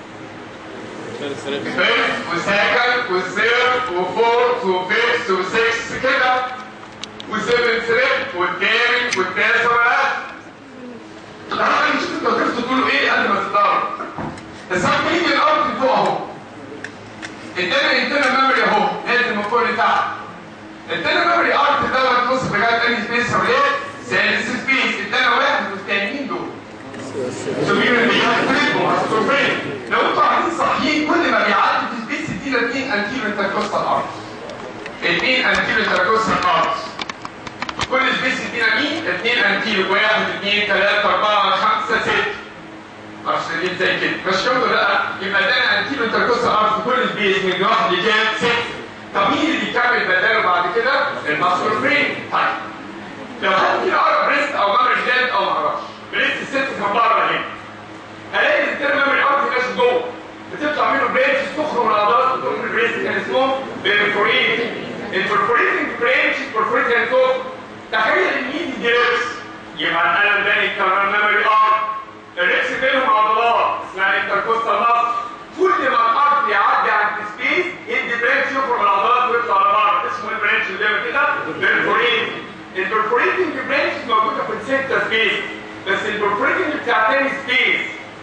فيرست وسكند وثيرد وفورث وفيفث وسكس كده وسيفنث ريب والثامن والتاسع والعاشر الحاجه مش انتوا قدرتوا تقولوا ايه قبل ما تضرب السبب يجي الارض فوق اهو ادانا انتنا ميموري اهو نازل من فوق لتحت ادانا ميموري ارت دوت نص بجد انهي سبيس اولاد ثالث سبيس ادانا واحد والتانيين دول سمير البيان لو انتوا عايزين صحيين كل ما بيعدي في سبيس ادينا اثنين انتيرو انتركوستال ارت اثنين انتيرو انتركوستال ارت كل سبيس ادينا مين؟ اثنين انتيرو واحد اثنين ثلاثة أربعة خمسة ستة معرفش دي زي كده مش كده ولا لا؟ يبقى ده انتيرو انتركوستال ارت في كل سبيس من واحد لكام؟ ستة طب مين اللي بيكمل بداله بعد كده؟ الماسكول برين طيب لو حد كده قرا بريست او مامر جلد او معرفش بريست الست كان بره هنا الاقي الترم ميموري ارت ماشي جوه بتطلع منه برينش تخرج من العضلات وتخرج من البريست كان اسمه بيرفوريت البرفوريتنج برينش برفوريت كان فوق تخيل ان ايدي دي ريبس يبقى القلم ده انترنال ميموري ارت الريبس بينهم عضلات اسمها انتركوستال ماسل كل ما الارت يعدي عند سبيس يدي برينش يخرج من العضلات ويطلع لبره اسمه البرينش اللي بيعمل كده بيرفوريت البرفوريتنج برينش موجوده في الستة سبيس بس البرفوريتنج بتاع تاني سبيس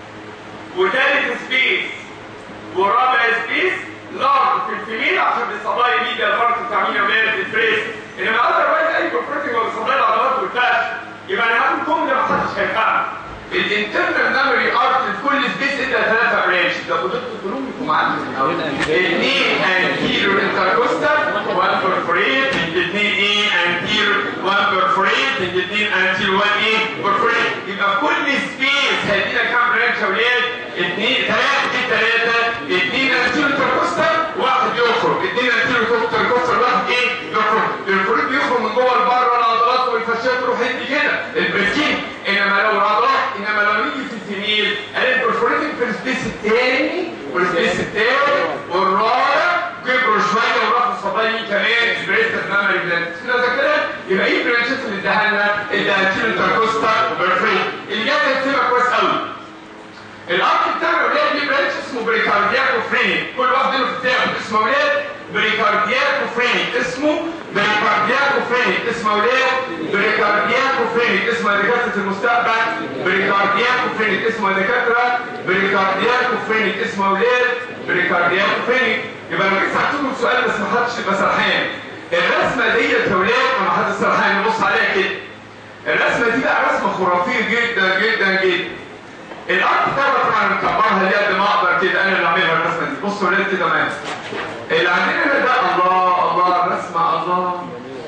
وثالث سبيس ورابع سبيس لارج في الفيميل عشان بيصداي ميديا الفرق بتاع مين ولاد الفريس انما اقدر واحد اي برفوريتنج ما بيصداي العضلات والفاش يبقى انا هعمل كوم ده ما حدش هيفهم الانترنال ميموري ارت في كل سبيس ادى ثلاثه برانش ده كنتوا كلهم يكونوا معانا اثنين انتيرو انتركوستال وان برفوريت الاثنين ايه انتيرو وان برفوريت الاثنين انتيرو وان ايه برفوريت يبقى في كل سبيس هيدينا كام برانش يا ولاد؟ اثنين ثلاثه دي ثلاثه اثنين انتيرو انتركوستال واحد يخرج اثنين انتيرو انتركوستال واحد ايه يخرج البرفوريت بيخرج من جوه لبره العضلات والفاشيات تروح يدي كده البريكين انما لو العضلات انما لو نيجي في الفيميل الاقي البرفوريتنج في السبيس الثاني والسبيس الثالث والرابع كبروا شويه وراحوا صبايا كمان بريست ميموري بلانت كده ده كده يبقى ايه البرانشات اللي اداها لنا؟ اداها تيرو انتركوستال وبرفوريت اللي جت تكتبها كويس قوي الارك بتاعنا ولاد ليه برانش اسمه بريكاردياكو فرينيك كل واحد منهم في كتاب اسمه ولاد بريكاردياكو فرينيك اسمه بريكاردياكو فرينيك اسمه ولاد بريكاردياكو فرينيك اسمه دكاتره المستقبل بريكاردياكو فرينيك اسمه دكاتره بريكاردياكو فرينيك اسمه ولاد بريكاردياكو فرينيك يبقى انا لسه هكتب سؤال بس ما حدش يبقى سرحان الرسمه ديت يا ولاد ما حدش سرحان نبص عليها كده الرسمه دي بقى رسمه خرافيه جدا جدا جدا الارض طبعا طبعا مكبرها ليه قد ما اقدر كده انا اللي عاملها الرسمه دي بصوا ولاد كده معايا اللي عندنا هنا ده الله الله الرسمه الله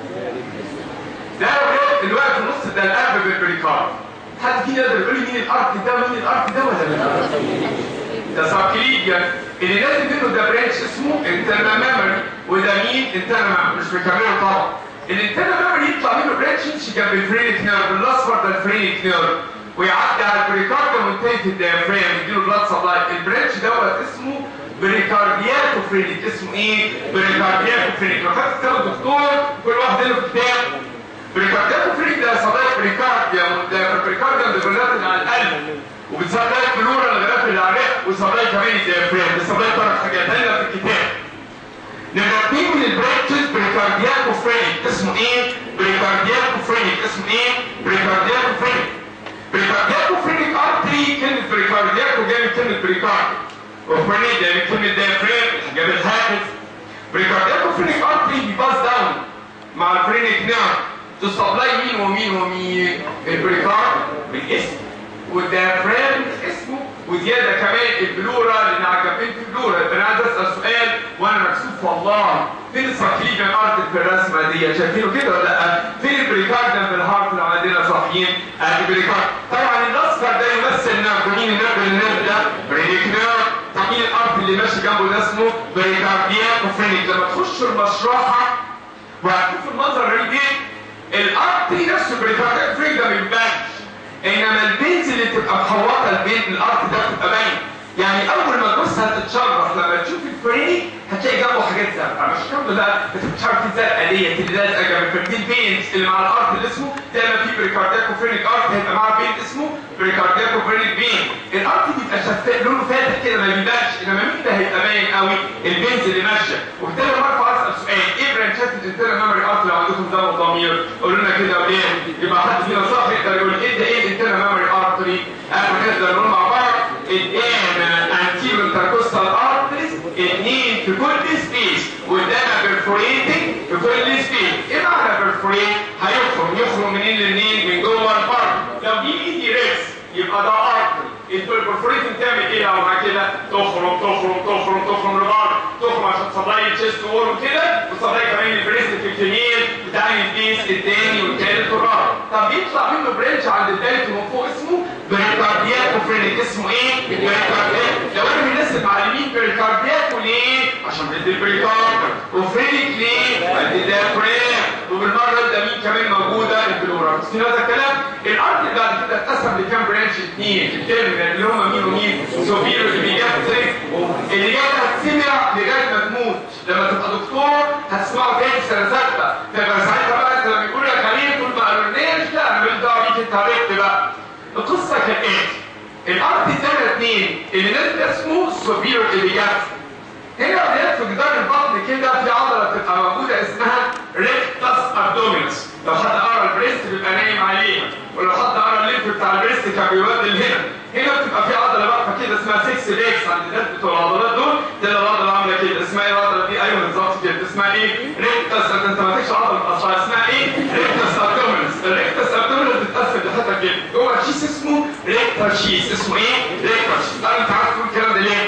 ده ولاد اللي واقف في النص ده القلب بالبريكارد حد فينا يقدر يقول لي مين الارك ده ومين الارك ده ولا لا ده ساكليديا اللي نازل منه ده برانش اسمه انترنا ميموري وده مين انترنا ميموري مش مكمله طبعا الانترنا ميموري يطلع منه برانش يمشي جنب الفرينيك نيرف الاصفر ده الفرينيك نيرف ويعدي على البريكارديوم وينتهي في الديافرام يديله بلاد سبلاي البرانش دوت اسمه بريكاردياكو فرينيك اسمه ايه؟ بريكاردياكو فرينيك لو خدت كتاب الدكتور كل واحد له كتاب بريكاردياكو فرينيك ده صدايق بريكارديوم ده البريكارديوم ده الغلاف اللي على القلب وبتصدق بلورا الغلاف اللي على الرئه وسبلاي كمان الديافرام السبلاي ثلاث حاجات هنا في الكتاب نمرة اتنين من البريكتس بريكاردياكوفرينيك اسمه ايه؟ بريكاردياكوفرينيك اسمه ايه؟ بريكاردياكوفرينيك بريكاردياكوفرينيك ارتري كلمة بريكاردياكو جاية من كلمة بريكارد وفرينيك جاية من كلمة ديافرام جاية من الحافز بريكاردياكوفرينيك ارتري بيباس داون مع الفرينيك نيرف تسبلاي مين ومين ومين البريكارد بالاسم والديافرام اسمه وزياده كمان البلورا لان عجبتني في البلورا انا عايز اسال سؤال وانا مكسوف والله فين السكليفن ارت في الرسمه دي شايفينه كده ولا لا؟ فين البريكاردم في الهارت لو عندنا صاحيين؟ ادي بريكارد طبعا الاصفر ده يمثل نيرف مين النيرف النيرف ده؟ بريك نيرف طب مين الارت اللي ماشي جنبه ده اسمه بريكاردياك وفرينيك لما تخشوا المشرحه وهتشوفوا المنظر الغريب ايه؟ الارت نفسه البريكاردياك فرينيك ده ما بيبانش انما البيز اللي تبقى محوطه البيت الارض ده بتبقى باينه يعني اول ما تبص هتتشرف لما تشوف الفريني هتلاقي جنبه حاجات زرقاء مش كامله لا انت مش عارف في زرقاء ديت اللي لازقه جنب الفريني البينز اللي مع الارض اللي اسمه دايما في بريكاردياكو فرينيك ارض هيبقى معاه بين اسمه بريكاردياكو فرينيك بين الارض بيبقى شفاف لونه فاتح كده ما بيبانش انما مين ده هيبقى باين قوي البينز اللي ماشيه وبالتالي لما ارفع اسال سؤال ايه برانشات الانترنال ميموري ارت لو عندكم دم وضمير قولوا لنا كده وليه يبقى حد فينا صح يقدر يقول ايه ده ايه الانترنال ميموري ارتري احنا نقدر نقول مع بعض الاثنين انتيرو انتركوستال ارتريز اثنين في كل سبيس قدامها بيرفوريتنج في كل سبيس ايه معنى بيرفوريت هيخرج يخرج منين لمنين من جوه الفرد لو دي ايدي ريكس يبقى ده ارتري انت البرفوريتنج تعمل ايه لو مع كده تخرج تخرج تخرج تخرج لبعض تخرج عشان تصدعي الشيست وورم كده وتصدعي كمان البريست في الكنين بتاع البيس الثاني والثالث والرابع طب بيطلع منه برانش عند الثالث من فوق اسمه بريكاردياك وفرينيك اسمه ايه؟ بريكاردياك لو انا من الناس المعلمين بريكاردياك وليه؟ عشان بدي البريكارد وفرينيك ليه؟ بدي الديافرام وبالمره ده مين كمان موجوده البلورا بس هذا الكلام الارض اللي بعد كده اتقسم لكام برانش اثنين التيرمينال اللي هم مين ومين سوبيرو اللي بيجي اللي جاي هتسمع لغايه ما تموت لما تبقى دكتور هتسمعه تاني في سنه سته تبقى ساعتها بقى انت لما بيقول لك عليه تقول ما قالولناش لا انا ماليش دعوه بيك انت عرفت بقى القصه كالاتي الارض الثانيه اثنين اللي نازل اسمه سوبيرو الليجات هنا هناك في جدار البطن كده في عضله بتبقى موجوده اسمها ريكتاس ابدومينس لو حد قرا البريست بيبقى نايم عليها ولو حد قرا الليمف بتاع البريست كان بيودي هنا هنا بتبقى في عضله واقفه كده اسمها 6 ليكس عند الناس بتوع العضلات دول تلاقي العضله عامله كده اسمها ايه العضله دي ايوه بالظبط كده اسمها ايه ريكتاس انت ما فيش عضله اصلا اسمها ايه ريكتاس ابدومينس الريكتاس ابدومينس بتتقسم لحته كده جوه شيس اسمه ريكتال شيس اسمه ايه ريكتال شيس انت عارف تقول الكلام ده ليه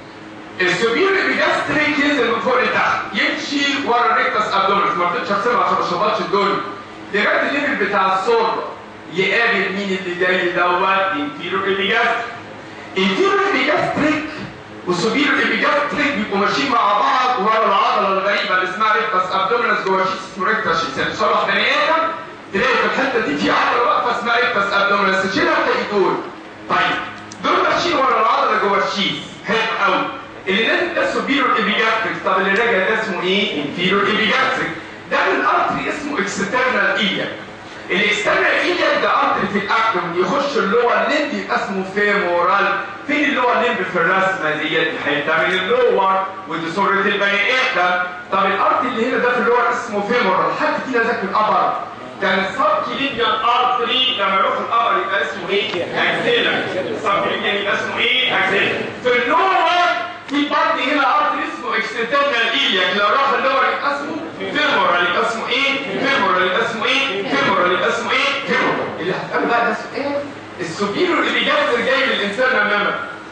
السوبير بيجاستريك ينزل من فوق لتحت يمشي ورا الريكتاس ابدومينس ما رضيتش احسبها عشان ما شبطش الدنيا لغايه الليفل بتاع الصوره يقابل مين اللي جاي دوت انفيرو ابيجاستريك انفيرو ابيجاستريك وسوبيرو ابيجاستريك بيبقوا ماشيين مع بعض ورا العضله الغريبه اللي اسمها ريكتاس ابدومينس جوه شيس اسمه ريكتاس شيس يعني شرح بني ادم تلاقي في الحته دي في عضله واقفه اسمها ريكتاس ابدومينس تشيلها تلاقي دول طيب دول ماشيين ورا العضله جوه الشيس حلو قوي اللي نازل ده سوبيرو ابيجاستريك طب اللي راجع ده اسمه ايه؟ انفيرو ابيجاستريك ده الارتري اسمه اكسترنال ايلياك الاكسترنال ايلياك ده ارتري في الاكتوم يخش اللور ليمب يبقى اسمه فيمورال فين اللور ليمب في الرسمه ديت حته من اللور ودي صوره البني ادم طب الارتري اللي هنا ده في اللور اسمه فيمورال حد فينا ذاكر الابر كان السب كليبيان ارتري لما يروح الابر يبقى اسمه ايه؟ اكسيلا السب كليبيان يبقى اسمه ايه؟ اكسيلا في اللور في برضه هنا ارتري اسمه اكسترنال ايلياك لو راح اللور يبقى اسمه فيمورال يبقى اسمه ايه؟ فيمورال يبقى اسمه ايه؟ فيمورال يبقى اسمه ايه؟ فيمورال اللي هتقابل بقى ده سؤال السوبيرو اللي بيجسر جاي من الانسان امامك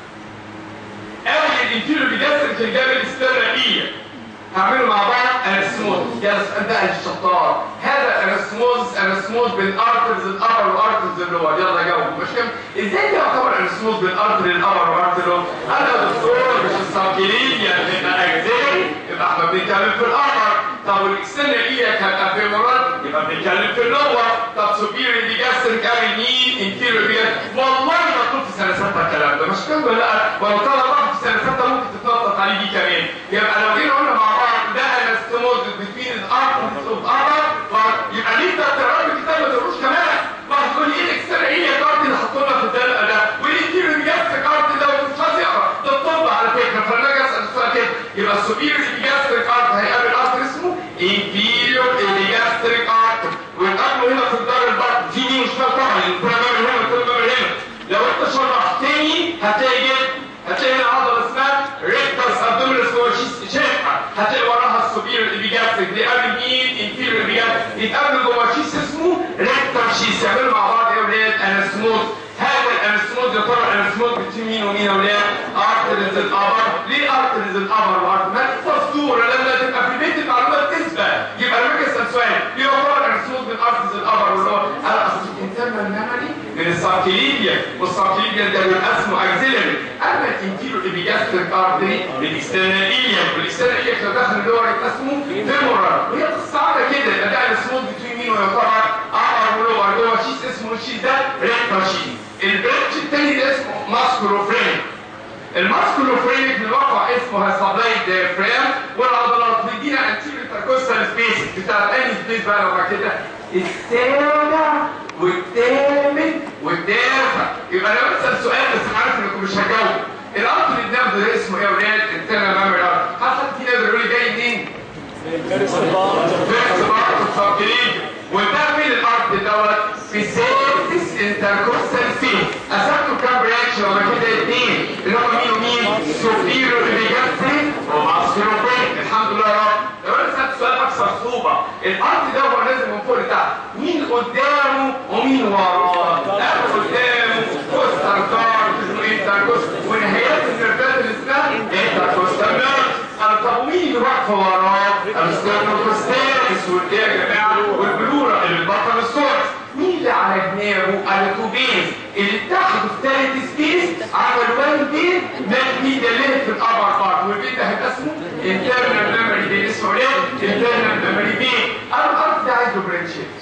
قبل الانتيرو بيجسر كان جاي من الاكسترنال ايلياك هعمله مع بعض انسموز يا سؤال بقى الشطار هذا انسموز انسموز بين ارترز الابر وارترز اللور يلا جاوب مش كام ازاي ده يعتبر انسموز بين ارتر الابر وارتر اللور انا يا دكتور مش الساكلين يعني احنا اجزاء يبقى احنا بنتكلم في الابر طب والاكسترنال اياك هتبقى فيمورال يبقى بنتكلم في اللور طب سوبيري دي جاستريك قابل مين انتيريور دي والله مكتوب في سنه سته الكلام ده مش كده ولا لا ولو طلع واحد في سنه سته ممكن تتنطط عليه دي كمان يبقى لو جينا قلنا مع بعض ده انستموز بين الارترز اوف ابر يبقى ليه ده تقرا الكتاب ما تقروش كمان واحد يقول لي ايه الاكسترنال اياك كارت اللي حطوا لنا في الدلقه ده والانتيريور دي جاستريك كارت ده ومش عايز يقرا هتلاقي وراها السوبيريور ايبيجاستريك دي قبل مين انفيريور ايبيجاستريك يتقابلوا جوه شيس اسمه ريكتر شيس يعملوا مع بعض يا اولاد انستموز هذا الانستموز يا ترى الانستموز بين مين ومين يا اولاد ارتريز الابر ليه ارتريز الابر وارتريز ما تحفظ صوره لما تبقى في بيت المعلومات تثبت يبقى لما اجي اسال سؤال ليه هو الانستموز من ارتريز الابر واللي هو على اصل الانترنال ميموري من الساركيليبيا والساركيليبيا ده بيبقى اسمه اكزيلري اما الانتيرو ايبيجاستريك ارتري الاكسترنال ايليا والاكسترنال ايليا لو دخل اللي هو يبقى اسمه فيمورال وهي قصه عامله كده يبقى ده الانستموز بين مين ويا ترى ابر ولور اللي هو شيس اسمه الشيس ده ريكتر شيس البرانش الثاني ده اسمه ماسكولوفرينك الماسكولوفرينك بالواقع اسمه سبلاي ديافرام والعضلات بيدينا انتيريور انتركوستال سبيس بتاعت انهي سبيس بقى لو كده السابع والثامن والتاسع يبقى انا بسال سؤال بس عارف انكم مش هجاوب الارض اللي قدام ده اسمه ايه يا ولاد؟ انترنال ميموري ارض حد فينا يقدر يقول لي جاي منين؟ فيرست بارت فيرست بارت السبكليد وده من الارض دوت في سيرفيس انتركوستال سيل قسمته كام برانش ولا كده اثنين اللي هم مين ومين؟ سوبيرو ريجاستري وماسكروبين الحمد لله يا رب لو انا سالت سؤال اكثر صعوبه الارض ده هو نازل من فوق لتحت مين قدامه ومين وراه؟ لا قدامه كوستال كارد اسمه انتركوستال ونهايات النرفات اللي اسمها انتركوستال نيرف قال طب ومين اللي واقفه وراه؟ الستيرنوكوستاليس والايه يا جماعه؟ والبلورا اللي بتبطل السورس مين اللي على جنابه؟ على تو بيز اللي تحت في ثالث سبيس عمل وان بين مات مين اللي في الابر بارت والبيت ده هيبقى اسمه انترنال ميموري بين اسمه ايه؟ انترنال ميموري بين انا الارض ده عايز له برانشات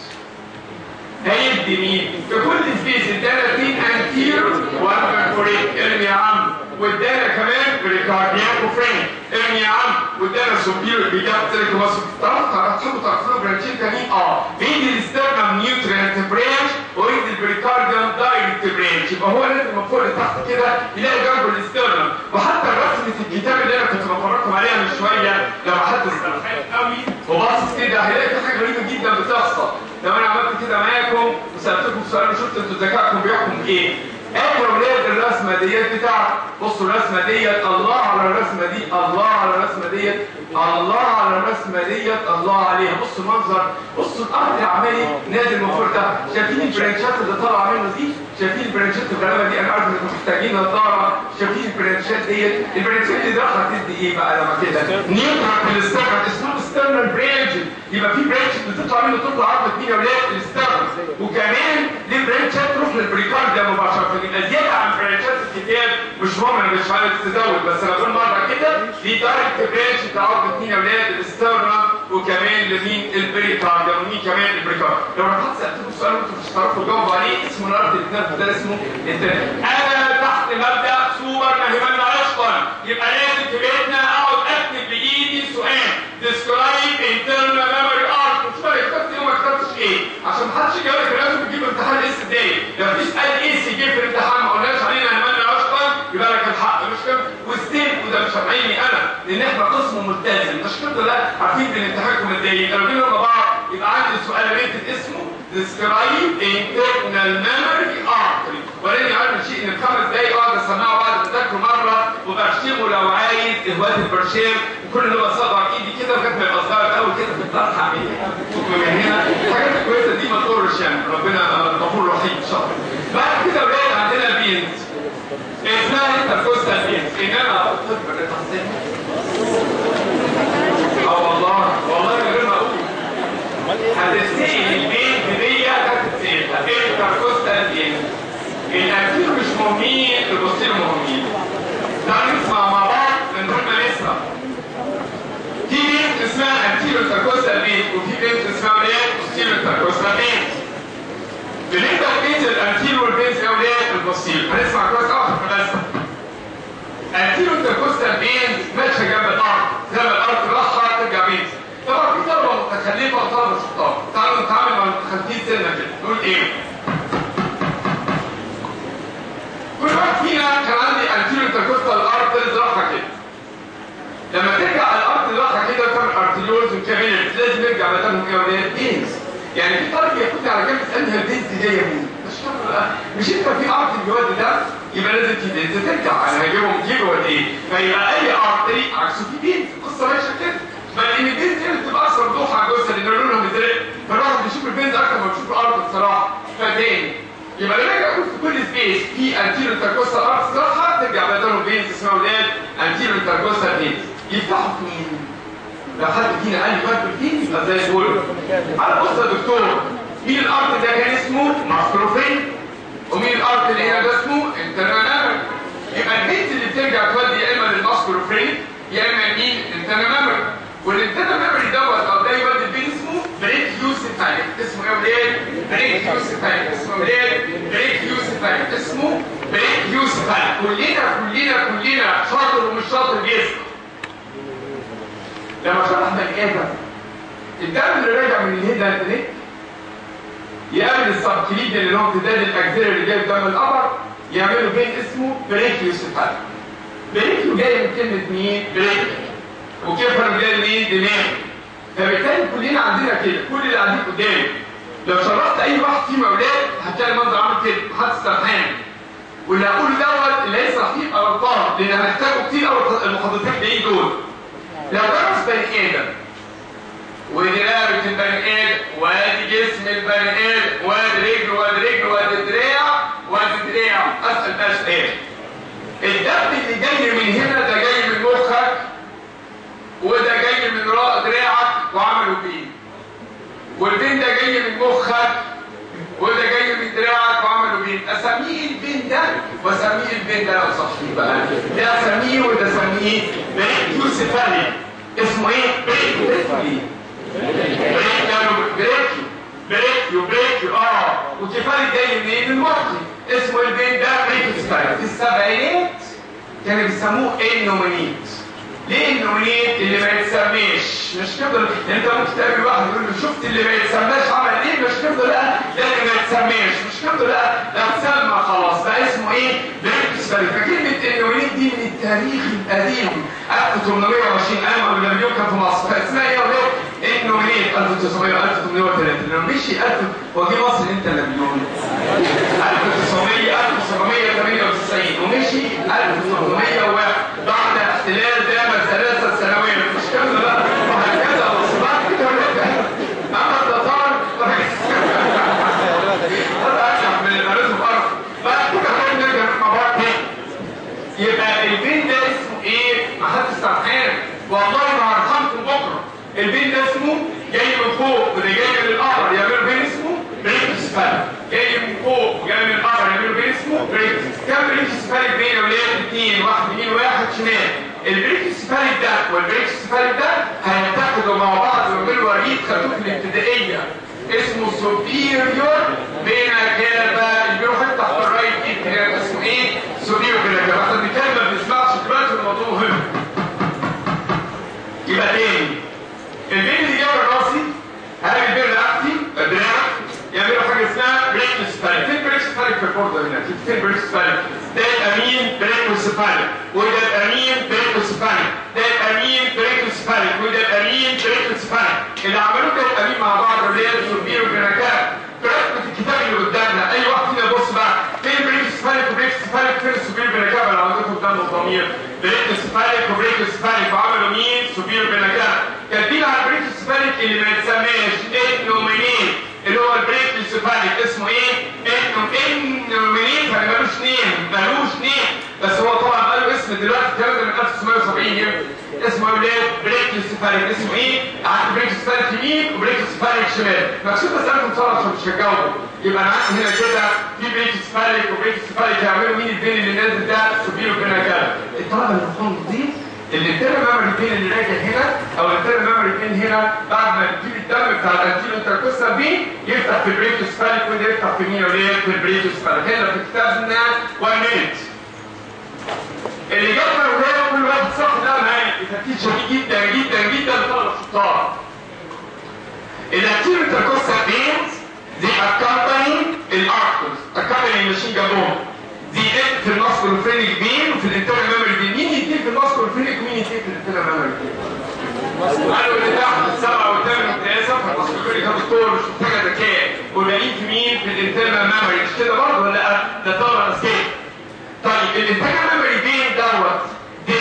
هيدي مين؟ في كل سبيس ادانا اثنين انتيرو وانا فوريك ارمي يا عم وادانا كمان بريكاردياك وفرين ارمي يا عم وادانا سوبيرو بيجابتريك وصف تعرف تحبوا تعرفوا برانشين تانيين اه بيدي الاسترنم نيوترينت برانش ويدي البريكارديوم دايركت برانش يبقى هو لازم من فوق لتحت كده يلاقي جنبه الاسترنم وحتى الرسم في الكتاب اللي انا كنت بفرجكم عليها من شويه لو حد استرخاء قوي وباصص كده هيلاقي في حاجه غريبه جدا بتحصل لو انا عملت كده معاكم وسالتكم سؤال وشفت انتوا ذكائكم بيحكم ايه ايه اولاد الرسمه ديت بتاعت بصوا الرسمه ديت الله على الرسمه دي الله على الرسمه ديت الله على الرسمه ديت الله عليها بصوا المنظر بصوا الارض العمالي نازل من فوق ده شايفين البرانشات اللي طالعه منه دي شايفين البرانشات الغلابه دي انا عارف انكم محتاجين نظاره شايفين البرانشات ديت البرانشات دي ده هتدي ايه بقى لما كده نيوترال في الاسترنال اسمه ستيرنال برانش يبقى في برانش بتطلع منه تطلع عرض مين يا ولاد الاسترنال وكمان ليه برانشات تروح للبريكارديا مباشره يبقى زياده عن برانشات الكتاب مش مهم انا مش عايز تزود بس انا بقول مره كده ليه دايركت برانش تعرض مين يا ولاد الاسترنال وكمان لمين البريكارديا ومين كمان البريكارديا لو رحت سالتكم سؤال وانتم مش هتعرفوا تجاوبوا عليه اسمه الارض النرف ده اسمه التاني انا تحت مبدا سوبر نهمنا عشقا يبقى لازم في بيتنا اقعد اكتب بايدي سؤال describe internal memory art مش فارق كتبت ايه وما كتبتش ايه عشان محدش يجاوبك لازم تجيب امتحان اس داي لو مفيش اي اس يجيب في الامتحان ما قلناش علينا نهمنا عشقا يبقى لك الحق مش كده وستيل وده مش هتعيني انا لان احنا قسم ملتزم مش كده لا عارفين ان امتحانكم متضايقين لو جينا مع بعض يبقى عندي سؤال ريتد اسمه describe internal memory artery ولاني عارف شيء ان خمس دقايق اقعد اسمعه بعد تذاكره مره وبرشمه لو عايز اهوات البرشام وكل اللي بصبع ايدي كده لغايه ما يبقى صغير قوي كده في الطرح اعمل من هنا الحاجات الكويسه دي ما تضرش يعني ربنا غفور رحيم ان شاء الله بعد كده ولاد عندنا بينت اسمها انتركوستال بينت انما طب التحصيل اه والله والله من غير ما اقول هتتسال البيت دي هتتسال انتركوستال بينت الانتير مش مهمين البوستير مهمين تعالوا نسمع مع بعض من غير ما نسمع في بنت اسمها انتيرو انتركوستال بينت وفي بنت اسمها ايه بوستيرو انتركوستال بينت بنبدا بين الانتيرو والبينت يا اولاد البوستير هنسمع كويس قوي بس انتيرو انتركوستال بينت ماشيه جنب الارض زي ما الارض راحه ترجع بينت طبعا في طلبه متخلفه وطلبه شطار تعالوا نتعامل مع المتخلفين سنه كده نقول ايه كل واحد فينا كان عندي انتيرو انتركوستال ارترز راحه كده لما ترجع الارض راحه كده وتعمل ارتريولز وكابيلز لازم يرجع مكانهم ايه ولا بينز يعني في طالب ياخدني على جنب يسالني البينز دي جايه منين مش مش انت في ارض الجواد ده يبقى لازم في بينز ترجع انا هجيبهم جيبه ولا ايه ايه فيبقى اي ارتري عكسه في بين القصه ماشيه كده بل ان البنز هي اللي بتبقى اكثر وضوح على الجثه لان لونهم ازرق فالواحد بيشوف البنز اكتر ما بيشوف الارض بصراحه فتاني يبقى لما اجي اقول في كل سبيس في انتيرو تركوستا ارض صراحه ترجع بدلهم بينز اسمها ولاد انتيرو تركوستا بينز يفتحوا في مين؟ لو حد فينا قال لي فاكر فين يبقى زي الفل على بص يا دكتور مين الارض ده كان اسمه ماستروفين ومين الارض اللي هنا ده اسمه انترنال يبقى البنت اللي بترجع تودي يا اما للماستروفين يا اما مين انترنال والانترنال ميموري دوت او ده يودي البين اسمه بريك يوسيفاليك اسمه ايه ولاد؟ بريك يوسيفاليك اسمه ولاد بريك يوسيفاليك اسمه بريك يوسيفاليك كلنا كلنا كلنا شاطر ومش شاطر جسم لما شرح بني ادم الدم اللي راجع من الهيد للنك يقابل السبكليد اللي هو امتداد الاجزاء اللي جاي دم القبر يعملوا بين اسمه بريكيو سيفال بريكيو جاي من كلمه مين؟ بريكيو وكيفر جاي منين؟ دماغ فبالتالي كلنا عندنا كده كل اللي قاعدين قدامي لو شرحت اي واحد فيهم اولاد هتلاقي المنظر عامل كده محدش سرحان واللي هقوله دوت اللي هيسرح فيه يبقى غلطان لان هنحتاجه كتير قوي المحاضرتين الجايين دول لو درس بني ادم ودي رقبه البني ادم وادي جسم البني ادم وادي رجل وادي رجل وادي دراع وادي دراع اسال بقى سؤال الدم اللي جاي من هنا ده جاي من مخك وده جاي من راء دراعك وعملوا بيه والبين ده جاي من مخك وده جاي من دراعك وعملوا بين اسميه البين ده واسميه البين ده لو صحيح بقى ده اسميه وده اسميه بريك يوسفالي اسمه ايه بريك بريك بريك بريك بريك بريك اه وكفالي جاي منين من مخي اسمه البين ده بريك يوسفالي في السبعينات كانوا بيسموه النومينيت ليه النومينيت اللي ما يتسميش مش كده انت ممكن تقابل واحد يقول له شفت اللي ما يتسماش عمل ايه مش كده لا ده اللي ما يتسميش مش كده لا ده اتسمى خلاص بقى اسمه ايه بريكسفالي فكلمه النومينيت دي من التاريخ القديم 1820 ايام قبل ما كان في مصر فاسمها ايه وليه النومينيت 1900 1803 لما مشي 1000 هو جه مصر امتى نابليون 1900 1798 ومشي 1801 بعد احتلال دام ثلاثة سنوات مش كده بقى وهكذا وصبات كده اما التتار هذا اشرح من المدرسة في ارض بعد كده هنرجع نرجع مع بعض تاني يبقى البين ده اسمه ايه؟ ما حدش سرحان والله ما هرحمكم بكره البين ده اسمه جاي من فوق وده جاي من القمر يعملوا بين اسمه بريكس فال جاي من فوق وجاي من القمر يعملوا بين اسمه بريكس كم بريكس فال بين اولاد اثنين واحد يمين وواحد شمال البريكس فال ده والبريكس فال ده هيتحدوا مع بعض ويعملوا وريد خدوه في الابتدائيه اسمه سوبيريور بين كده اللي بيروح تحت الرايت ايد كده اسمه ايه؟ سوبيريور كده احنا بنتكلم ما بنسمعش دلوقتي الموضوع مهم يبقى تاني البين اللي جاب الراسي هل البين رقبتي دراع يعملوا حاجه اسمها بريكس فالك فين بريكس فالك في البورده هنا فين بريكس فالك ده الامين بريكس فالك وده الامين بريكس فالك ده الامين بريكس فالك وده الامين بريكس فالك اللي عملوه ده الامين مع بعض اللي هي السوبير والجناكات بركبة الكتاب اللي قدامنا اي واحد فينا يبص بقى فين بريكس فالك وبريكس فالك فين السوبير والجناكات اللي عندكم قدام الضمير بريكس فالك وبريكس فالك وعملوا مين سوبير والجناكات كاتبين على البريكس فالك اللي ما يتسماش انومينين اللي هو البريكس فالك اسمه ايه؟ انه انومينين فما ملوش نيم ملوش نيم بس هو طبعا بقى له اسم دلوقتي الكلام ده من 1970 يمكن اسمه اولاد بريكس فالك اسمه ايه؟ عندي بريكس فالك يمين وبريكس فالك شمال مكتوب اسالكم بسرعه عشان مش هتجاوبوا يبقى انا عندي هنا كده في بريكس فالك وبريكس فالك هيعملوا مين البين اللي نازل ده سوبيرو بيناكال الطلبه اللي المفروض دي الانترنال ميموري بين اللي راجع هنا او الانترنال ميموري بين هنا بعد ما تجيب الدم بتاع الانتيرو انتركوستال بين يفتح في البريكوس فالك وده يفتح في مين وليه في البريكوس فالك هنا في كتابنا 1 مينيت اللي جابنا وهي كل واحد صح ده معايا تركيز شديد جدا جدا جدا لطلبه الشطار الانتيرو انتركوستال بينز دي اكمباني الاركتوس اكمباني الماشين جنبهم دي اد في الماسكولوفرينيك بين وفي الانترنال ميموري بين مين يديك في الماسكولوفرينيك ومين يديك في الانترنال ميموري بين قالوا اللي تحت السبعه والثامن والتاسع فالماسكولوفرينيك ده دكتور مش محتاجه ذكاء والباقيين في مين في الانترنال ميموري مش كده برضه ولا لا ده طبعا اسكيب طيب الانترنال ميموري بين دوت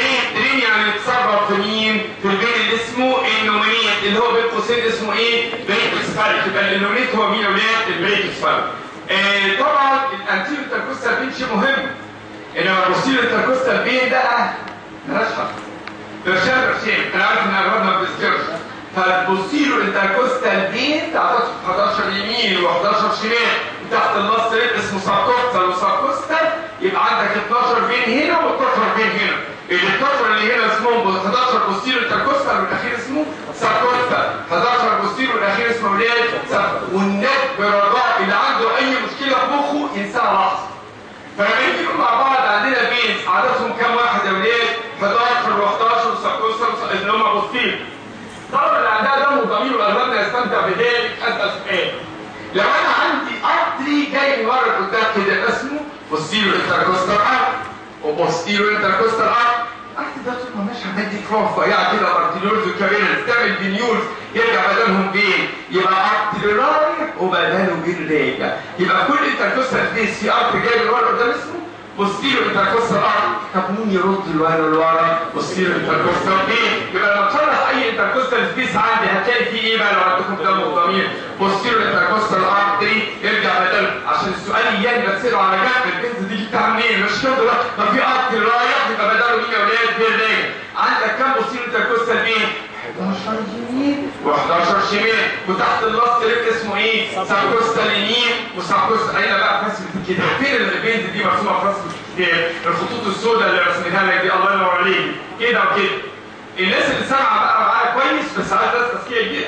اسمه ايه؟ بريكس فالك يبقى الانونيت هو مين يا ولاد؟ البريكس فالك آه طبعا الانتيريو انتركوستال بين شيء مهم انما البوستيريو انتركوستال بين ده ملهاش حل برشام برشام انا عارف ان اغلبنا ما بتذكرش فالبوستيريو انتركوستال بين تعرف 11 يمين و11 شمال تحت النص اسمه ساركوستال وساركوستال يبقى عندك 12 بين هنا و12 بين هنا ال 12 اللي هنا اسمهم 11 بوستيريو انتركوستال والاخير اسمه ساركوستال 11 بوستيريو والاخير اسمه ولاد والنت برجاء اللي عنده اي مشكله في مخه ينساها لحظه فلما يجوا مع بعض عندنا بينز عددهم كام واحد يا ولاد 11 و11 وساركوستال اللي هم بوستيريو طبعا اللي عندها دم وضمير واغلبنا يستمتع بذلك اسال سؤال لو انا عندي ارتري جاي من ورا قدام كده اسمه بوستيريو انتركوستال ارت وبوستيريو انتركوستال ارت تحت ده طول ما ماشي عمال دي كروف ضيعه كده ارتريولز وكابيلز تعمل بنيولز يرجع بدلهم بين يبقى ارتريولاري وبداله بين راجع يبقى كل انتركوستال فيس في ارتري جاي من ورا قدام اسمه بوستيريو انتركوستال ارت طب مين يرد لورا لورا بوستيريو انتركوستال بين يبقى لما تشرح اي انتركوستال سبيس عندي هتلاقي فيه ايه بقى لو عندكم دم وضمير بوستيريو انتركوستال ارتري يرجع بدل عشان السؤال يجي بتصير على جنب البنت دي جبتها منين مش كده لا ما في ارتري رايح يبقى بدله مين يا ولاد بين راجع عندك كام بوستيريو انتركوستال بين 11 يمين و11 شمال وتحت النص ريب اسمه ايه؟ ساركوستال يمين وساركوستال هنا بقى في رسمه الكتاب فين البنز دي مرسومه في رسمه الكتاب الخطوط السوداء اللي رسمتها لك دي الله ينور عليك كده وكده الناس اللي سامعه بقى معايا كويس بس عايز ناس تذكيه كبيره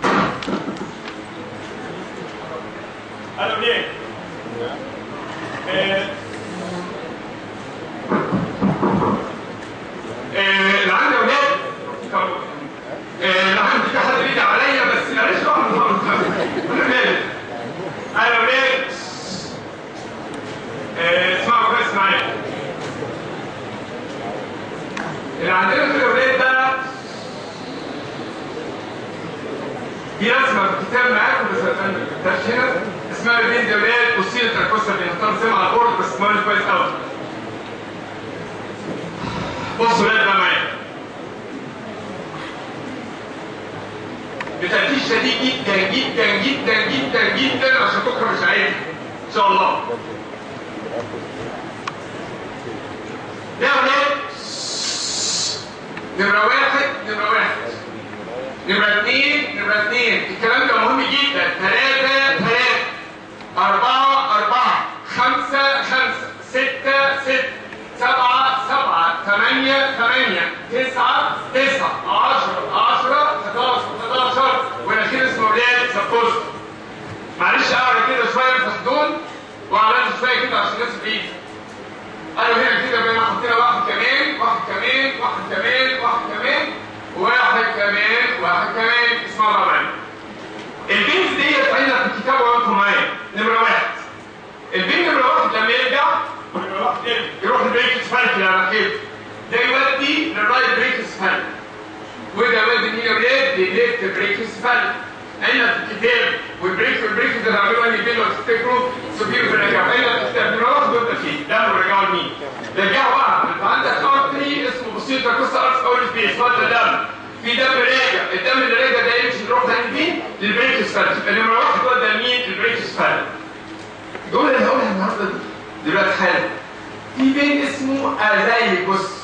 الو ليه؟ آه، آه، اللي عندي اولاد آه، اللي عندي في حد بيجي عليا بس معلش بقى انا مالي انا اولاد آه، اسمعوا كويس معايا اللي عندنا في الاولاد بقى في رسمه في الكتاب معاكم بس انا ما كتبتهاش هنا اسمها البين دي اولاد بصير التركوسه بنختار سمع على البورد بس اسمها كويس قوي بصوا ولاد بقى معايا بتركيز شديد جدا جدا جدا جدا جدا عشان بكره مش عايز ان شاء الله يا ولاد نمرة واحد نمرة واحد نمرة اثنين نمرة اثنين الكلام ده مهم جدا ثلاثة ثلاثة أربعة أربعة خمسة خمسة ستة ستة سبعة سبعة ثمانية ثمانية تسعة تسعة عشرة عشرة 11 11 والأخير اسمه ولاد سبوست معلش أقرا كده شوية في حدود وأعلن شوية كده عشان الناس بعيد قالوا هنا كده بقينا حطينا واحد كمان واحد كمان واحد كمان واحد كمان واحد كمان واحد كمان اسمها رابع البنت ديت عندنا في الكتاب وانتم معايا نمرة واحد البنت نمرة واحد لما يرجع نمرة واحد يرجع يروح البريكس فالك اللي على خير ده يودي للرايت بريكس فالك وده يودي مين يا ولاد للليفت بريكس فالك عندنا في الكتاب والبريك والبريك ده بيعملوا اني بيلو تفتكروا سوبيرو في الرجاع عندنا في الكتاب نمرة واحد وانت فيه ده اللي رجعوا لمين؟ رجعوا بقى انت عندك ارتري اسمه بسيط كوستا ارتس اول سبيس وده دم في دم راجع الدم اللي راجع ده يمشي يروح ده مين؟ للبريكس فالك يبقى نمرة واحد وده مين؟ البريكس فالك دول اللي هقولها النهارده دي دلوقتي حالا في بين اسمه ازايجوس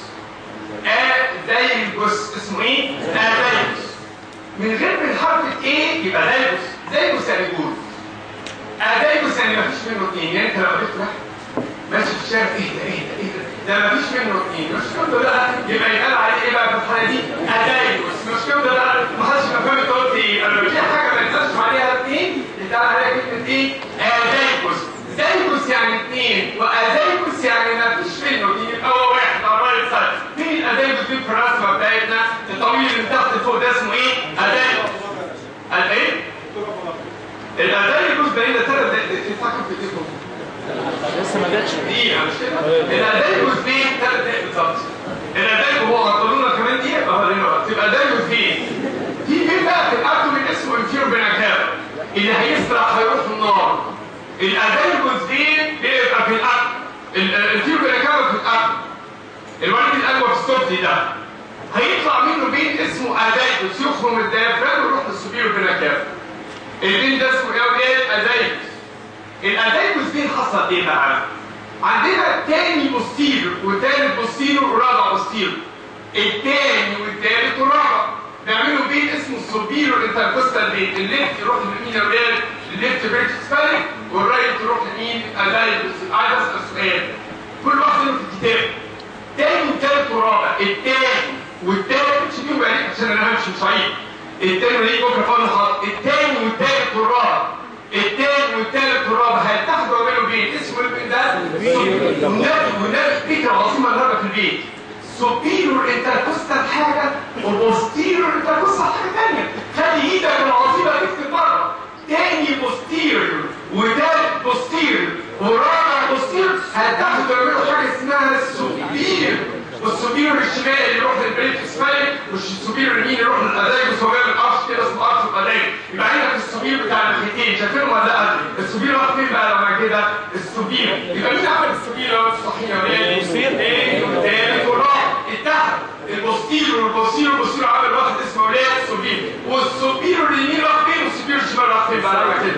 ازايجوس اسمه ايه؟ ازايجوس من غير من حرف الايه يبقى زايجوس زايجوس يعني جول ازايجوس يعني مفيش منه اثنين يعني انت لو قابلت واحد ماشي في الشارع ايه ده ايه ده ايه ده ده مفيش منه اثنين مش كده لا يبقى يتقال عليه ايه بقى في الحاله دي ازايجوس مش كده لا ما حدش فاهم انت قلت ايه انا لو في حاجه ما يتقالش عليها اثنين يتقال عليها كلمه ايه؟ ازايجوس زيجوس يعني اثنين وازيجوس يعني ما فيش منه دي يبقى هو واحد على الرايت سايد مين الازيجوس دي في الرسمه بتاعتنا الطويل اللي تحت فوق ده اسمه ايه؟ ازيجوس الايه؟ الازيجوس ده ده ثلاث دقايق تفكر في ايديكم لسه ما جاتش دقيقه مش كده؟ الازيجوس دي ثلاث دقايق بالظبط الازيجوس هو حطوا لنا كمان دقيقه اه هنا بقى تبقى الازيجوس دي في بين بقى في الابدومين اسمه انفيرو بيناكاب اللي هيسرح هيروح في النار الادايجوز دي بيبقى في الأكل الفيو بيركبه في الأكل الوالد الأجوى في الصوت ده هيطلع منه بين اسمه ادايتوس يخرج من الديافرام ويروح للسوبيرو بيناكاف البين ده اسمه ايه ادايتوس الادايتوس دي حصل ايه بقى عندنا تاني بوستيرو وتالت بوستيرو ورابع بوستيرو التاني والتالت والرابع بيعملوا بين اسمه السوبيرو انتركوستال بين الليفت يروح لمين يا ولاد الليفت بريتش سبالك والرايت يروح لمين ادايتوس عايز اسال سؤال كل واحد منهم في الكتاب تاني والتالت والرابع التاني والتالت مش فيهم بعيد عشان انا همشي مش عيب التاني وليه بكره فاضي خط التاني والتالت والرابع التاني والتالت والرابع هيتحدوا ويعملوا بين اسمه البين ده والنبي والنبي فكره عظيمه النهارده في البيت سوبيرور انتركوستال حاجه وبوستيرور انتركوستال حاجه ثانيه خلي ايدك العظيمه تكتب بره تاني بوستيرور وتالت بوستيرور ورابع بوستيرور هتاخدوا يعملوا حاجه اسمها السوبير والسوبيرور الشمال اللي يروح للبريت اسمالي والسوبيرور اليمين يروح للادايجوس وهو بيعمل ارش كده اسمه ارش الادايجوس يبقى عندك السوبير بتاع الناحيتين شايفينهم ولا لا؟ السوبير راح فين بقى لما كده؟ السوبير يبقى مين عمل السوبير لو صحيح يا ولاد؟ الثاني والثالث والرابع اتحد البوستير والبوستير والبوستير عمل واحد اسمه ولاد السوبير والسوبير اليمين راح فين والسوبير الشمال راح فين بقى لما كده؟